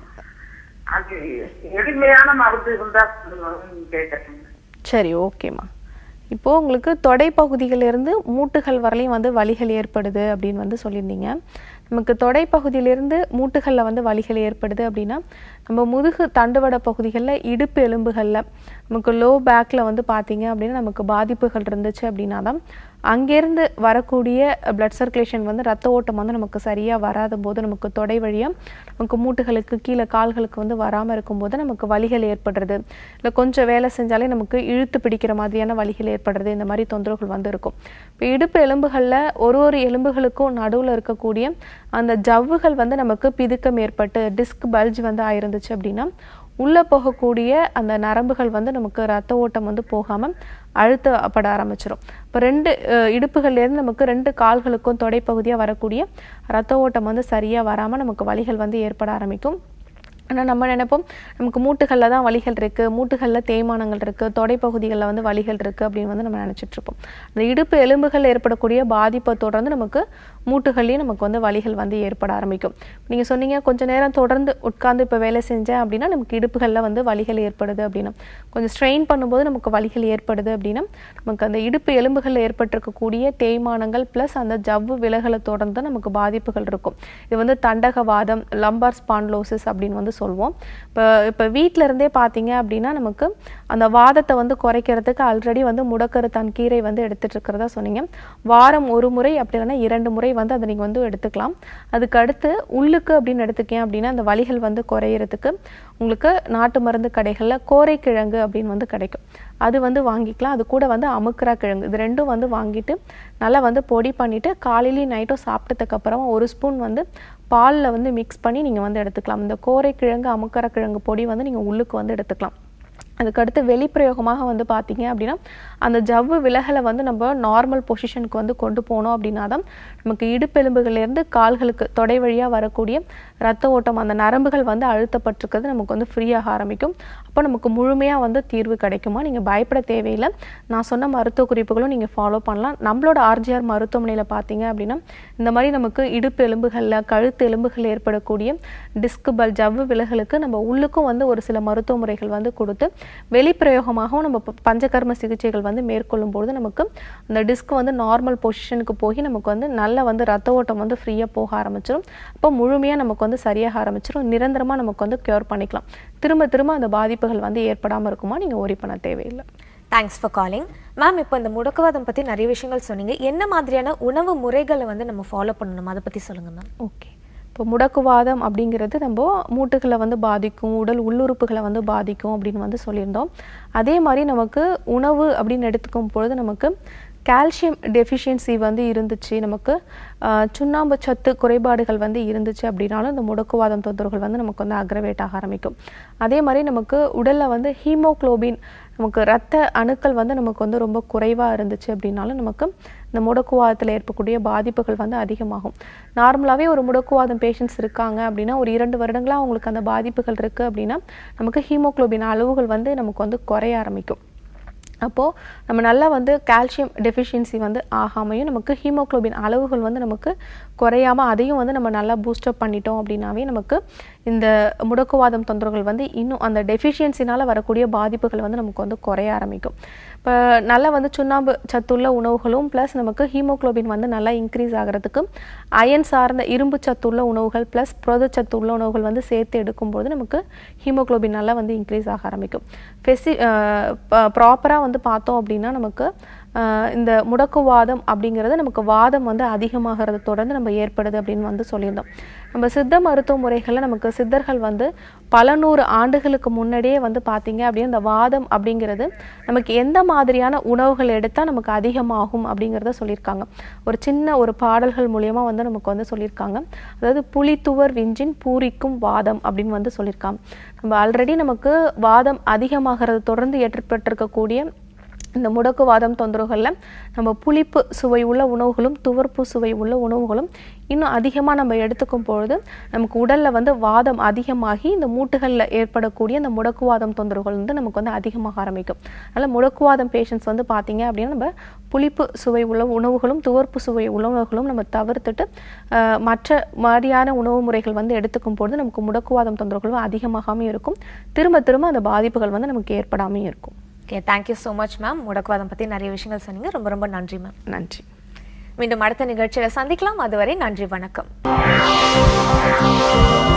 அது எளிமையான மருந்து இருந்தா சொல்லுங்கன்னு கேட்டேன் சரி ஓகேம்மா இப்போ உங்களுக்கு தொடை பகுதியிலிருந்து மூட்டுகள் வரலையும் வந்து வலிகள் ஏற்படுது அப்படின்னு வந்து சொல்லியிருந்தீங்க நமக்கு தொடை பகுதியிலிருந்து மூட்டுகளில் வந்து வலிகள் ஏற்படுது அப்படின்னா நம்ம முதுகு தண்டுவட பகுதிகளில் இடுப்பு எலும்புகளில் நமக்கு லோ பேக்கில் வந்து பார்த்தீங்க அப்படின்னா நமக்கு பாதிப்புகள் இருந்துச்சு அப்படின்னா தான் அங்கேருந்து வரக்கூடிய பிளட் சர்க்குலேஷன் வந்து ரத்த ஓட்டம் வந்து நமக்கு சரியாக வராத போது நமக்கு தொடை வழியாக நமக்கு மூட்டுகளுக்கு கீழே கால்களுக்கு வந்து வராமல் இருக்கும்போது நமக்கு வலிகள் ஏற்படுறது இல்லை கொஞ்சம் வேலை செஞ்சாலே நமக்கு இழுத்து பிடிக்கிற மாதிரியான வலிகள் ஏற்படுறது இந்த மாதிரி தொந்தரவுகள் வந்து இருக்கும் இப்போ இடுப்பு எலும்புகளில் ஒரு ஒரு எலும்புகளுக்கும் நடுவில் இருக்கக்கூடிய அந்த ஜவ்வுகள் வந்து நமக்கு பிதுக்கம் ஏற்பட்டு டிஸ்க் பல்ஜ் வந்து ஆயிருந்துச்சு அப்படின்னா உள்ளே போகக்கூடிய அந்த நரம்புகள் வந்து நமக்கு ரத்த ஓட்டம் வந்து போகாமல் அழுத்தப்பட ஆரம்பிச்சிடும் இப்போ ரெண்டு அஹ், இடுப்புகள்லேருந்து நமக்கு ரெண்டு கால்களுக்கும் தொடைப்பகுதியாக வரக்கூடிய ரத்த ஓட்டம் வந்து சரியாக வராமல் நமக்கு வலிகள் வந்து ஏற்பட ஆரம்பிக்கும் ஆனால் நம்ம நினைப்போம் நமக்கு மூட்டுகளில் தான் வலிகள் இருக்குது மூட்டுகளில் தேய்மானங்கள் இருக்குது தொடைப்பகுதிகளில் வந்து வலிகள் இருக்குது அப்படின்னு வந்து நம்ம நினைச்சிட்டு இருப்போம் அந்த இடுப்பு எலும்புகள் ஏற்படக்கூடிய பாதிப்பை தொடர்ந்து நமக்கு மூட்டுகள்லையும் நமக்கு வந்து வலிகள் வந்து ஏற்பட ஆரம்பிக்கும் நீங்கள் சொன்னீங்க கொஞ்ச நேரம் தொடர்ந்து உட்கார்ந்து இப்போ வேலை செஞ்சேன் அப்படின்னா நமக்கு இடுப்புகளில் வந்து வலிகள் ஏற்படுது அப்படின்னா கொஞ்சம் ஸ்ட்ரெயின் பண்ணும்போது நமக்கு வலிகள் ஏற்படுது அப்படின்னா நமக்கு அந்த இடுப்பு எலும்புகளில் ஏற்பட்டிருக்கக்கூடிய தேய்மானங்கள் ப்ளஸ் அந்த ஜவ்வு விலகலை தொடர்ந்து நமக்கு பாதிப்புகள் இருக்கும் இது வந்து தண்டகவாதம் லம்பார் ஸ்பான்லோசிஸ் அப்படின்னு வந்து சொல்லுவோம் இப்போ இப்போ வீட்டில இருந்தே பார்த்தீங்க அப்படின்னா நமக்கு அந்த வாதத்தை வந்து குறைக்கிறதுக்கு ஆல்ரெடி வந்து முடக்கருத்தான் கீரை வந்து எடுத்துட்டு இருக்கிறதா சொன்னீங்க வாரம் ஒரு முறை அப்படி இல்லைன்னா இரண்டு முறை வந்து அதை நீங்கள் வந்து எடுத்துக்கலாம் அதுக்கு அடுத்து உள்ளுக்கு அப்படின்னு எடுத்துக்கேன் அப்படின்னா அந்த வலிகள் வந்து குறையிறதுக்கு உங்களுக்கு நாட்டு மருந்து கடைகளில் கோரைக்கிழங்கு அப்படின்னு வந்து கிடைக்கும் அது வந்து வாங்கிக்கலாம் அது கூட வந்து அமுக்குரா கிழங்கு இது ரெண்டும் வந்து வாங்கிட்டு நல்லா வந்து பொடி பண்ணிட்டு காலையிலையும் நைட்டும் சாப்பிட்டதுக்கு அப்புறம் ஒரு ஸ்பூன் வந்து பாலில் வந்து மிக்ஸ் பண்ணி நீங்கள் வந்து எடுத்துக்கலாம் இந்த கோரைக்கிழங்கு அமுக்கர கிழங்கு பொடி வந்து நீங்கள் உள்ளுக்கு வந்து எடுத்துக்கலாம் அதுக்கடுத்து வெளிப்பிரயோகமாக வந்து பார்த்தீங்க அப்படின்னா அந்த ஜவ்வு விலகலை வந்து நம்ம நார்மல் பொசிஷனுக்கு வந்து கொண்டு போனோம் அப்படின்னா தான் நமக்கு இடுப்பெலும்புகள்லேருந்து கால்களுக்கு தொடை வழியாக வரக்கூடிய ரத்த ஓட்டம் அந்த நரம்புகள் வந்து அழுத்தப்பட்டிருக்கிறது நமக்கு வந்து ஃப்ரீயாக ஆரம்பிக்கும் அப்போ நமக்கு முழுமையாக வந்து தீர்வு கிடைக்குமா நீங்கள் பயப்பட தேவையில்லை நான் சொன்ன மருத்துவ குறிப்புகளும் நீங்கள் ஃபாலோ பண்ணலாம் நம்மளோட ஆர்ஜிஆர் மருத்துவமனையில் பார்த்தீங்க அப்படின்னா இந்த மாதிரி நமக்கு இடுப்பு எலும்புகளில் கழுத்து எலும்புகள் ஏற்படக்கூடிய டிஸ்க் பல் ஜவ்வு விலகலுக்கு நம்ம உள்ளுக்கும் வந்து ஒரு சில மருத்துவ முறைகள் வந்து கொடுத்து வெளிப்பிரயோகமாகவும் நம்ம ப- பஞ்சகர்ம சிகிச்சைகள் வந்து மேற்கொள்ளும் பொழுது நமக்கு அந்த டிஸ்க் வந்து நார்மல் பொசிஷனுக்கு போய் நமக்கு வந்து நல்ல வந்து ரத்த ஓட்டம் வந்து ஃப்ரீயாக போக ஆரம்பிச்சிடும் அப்போ முழுமையாக நமக்கு வந்து சரியாக ஆரம்பிச்சிடும் நிரந்தரமாக நமக்கு வந்து க்யூர் பண்ணிக்கலாம் திரும்ப திரும்ப அந்த பாதிப்புகள் வந்து ஏற்படாமல் இருக்குமா நீங்கள் worry பண்ண தேவையில்லை தேங்க்ஸ் ஃபார் காலிங் மேம் இப்போ இந்த முடக்குவாதம் பத்தி நிறைய விஷயங்கள் சொன்னீங்க என்ன மாதிரியான உணவு முறைகளை வந்து நம்ம ஃபாலோ பண்ணணும் அதை பத்தி சொல்லுங்க மேம் ஓகே இப்போ முடக்குவாதம் அப்படிங்கிறது நம்ம மூட்டுகளை வந்து பாதிக்கும் உடல் உள்ளுறுப்புகளை வந்து பாதிக்கும் அப்படின்னு வந்து சொல்லியிருந்தோம் அதே மாதிரி நமக்கு உணவு அப்படின்னு எடுத்துக்கும் பொழுது நமக்கு கால்சியம் டெஃபிஷியன்சி வந்து இருந்துச்சு நமக்கு ஆஹ், சுண்ணாம்பு சத்து குறைபாடுகள் வந்து இருந்துச்சு அப்படின்னாலும் இந்த முடக்குவாதம் தொந்தரவுகள் வந்து நமக்கு வந்து அக்ரவேட் ஆக ஆரம்பிக்கும் அதே மாதிரி நமக்கு உடலில் வந்து ஹீமோக்ளோபின் நமக்கு ரத்த அணுக்கள் வந்து நமக்கு வந்து ரொம்ப குறைவாக இருந்துச்சு அப்படின்னாலும் நமக்கு இந்த முடக்குவாதத்தில் ஏற்படக்கூடிய பாதிப்புகள் வந்து அதிகமாகும் நார்மலாகவே ஒரு முடக்குவாதம் பேஷண்ட்ஸ் இருக்காங்க அப்படின்னா ஒரு இரண்டு வருடங்களாக அவங்களுக்கு அந்த பாதிப்புகள் இருக்குது அப்படின்னா நமக்கு ஹீமோக்ளோபின் அளவுகள் வந்து நமக்கு வந்து குறைய ஆரம்பிக்கும் அப்போது நம்ம நல்லா வந்து கால்சியம் டெஃபிஷியன்சி வந்து ஆகாமையும் நமக்கு ஹீமோக்ளோபின் அளவுகள் வந்து நமக்கு குறையாம அதையும் வந்து நம்ம நல்லா பூஸ்டப் பண்ணிட்டோம் அப்படின்னாவே நமக்கு இந்த முடக்குவாதம் தொந்தரவுகள் வந்து இன்னும் அந்த டெஃபிஷியன்சினால் வரக்கூடிய பாதிப்புகள் வந்து நமக்கு வந்து குறைய ஆரம்பிக்கும் இப்போ நல்லா வந்து சுண்ணாம்பு சத்துள்ள உணவுகளும் ப்ளஸ் நமக்கு ஹீமோகுளோபின் வந்து நல்லா இன்க்ரீஸ் ஆகிறதுக்கு அயன் சார்ந்த இரும்பு சத்துள்ள உணவுகள் ப்ளஸ் புரதச்சத்து உள்ள உணவுகள் வந்து சேர்த்து எடுக்கும்போது நமக்கு ஹீமோகுளோபின் நல்லா வந்து இன்க்ரீஸ் ஆக ஆரம்பிக்கும் ஃபெசி ப்ராப்பராக வந்து பார்த்தோம் அப்படின்னா நமக்கு ஆஹ் இந்த முடக்குவாதம் அப்படிங்கிறது நமக்கு வாதம் வந்து அதிகமாகிறது தொடர்ந்து நம்ம ஏற்படுது அப்படின்னு வந்து சொல்லியிருந்தோம் நம்ம சித்த மருத்துவ முறைகளில் நமக்கு சித்தர்கள் வந்து பல நூறு ஆண்டுகளுக்கு முன்னாடியே வந்து பார்த்தீங்க அப்படின்னா இந்த வாதம் அப்படிங்கிறது நமக்கு எந்த மாதிரியான உணவுகள் எடுத்தால் நமக்கு அதிகமாகும் அப்படிங்கிறத சொல்லியிருக்காங்க ஒரு சின்ன ஒரு பாடல்கள் மூலியமா வந்து நமக்கு வந்து சொல்லியிருக்காங்க அதாவது புலித்துவர் விஞ்சின் பூரிக்கும் வாதம் அப்படின்னு வந்து சொல்லியிருக்காங்க நம்ம ஆல்ரெடி நமக்கு வாதம் அதிகமாகிறது தொடர்ந்து ஏற்பட்டிருக்கக்கூடிய இந்த முடக்குவாதம் தொந்தரவுகளில் நம்ம புளிப்பு சுவை உள்ள உணவுகளும் துவர்ப்பு சுவை உள்ள உணவுகளும் இன்னும் அதிகமாக நம்ம எடுத்துக்கும் பொழுது நமக்கு உடலில் வந்து வாதம் அதிகமாகி இந்த மூட்டுகளில் ஏற்படக்கூடிய இந்த முடக்குவாதம் தொந்தரவுகள் வந்து நமக்கு வந்து அதிகமாக ஆரம்பிக்கும் அதனால் முடக்குவாதம் பேஷண்ட்ஸ் வந்து பார்த்தீங்க அப்படின்னா நம்ம புளிப்பு சுவை உள்ள உணவுகளும் துவர்ப்பு சுவை உள்ள உணவுகளும் நம்ம தவிர்த்துட்டு ஆஹ், மற்ற மாதிரியான உணவு முறைகள் வந்து எடுத்துக்கும் பொழுது நமக்கு முடக்குவாதம் தொந்தரவுகள் அதிகமாகாமல் இருக்கும் திரும்ப திரும்ப அந்த பாதிப்புகள் வந்து நமக்கு ஏற்படாமையும் இருக்கும் okay thank you so much ma'am முடக்குவாதம் பற்றி நிறைய விஷயங்கள் சொன்னீங்க ரொம்ப ரொம்ப நன்றி மேம் நன்றி மீண்டும் அடுத்த நிகழ்ச்சியில சந்திக்கலாம் அதுவரை நன்றி வணக்கம்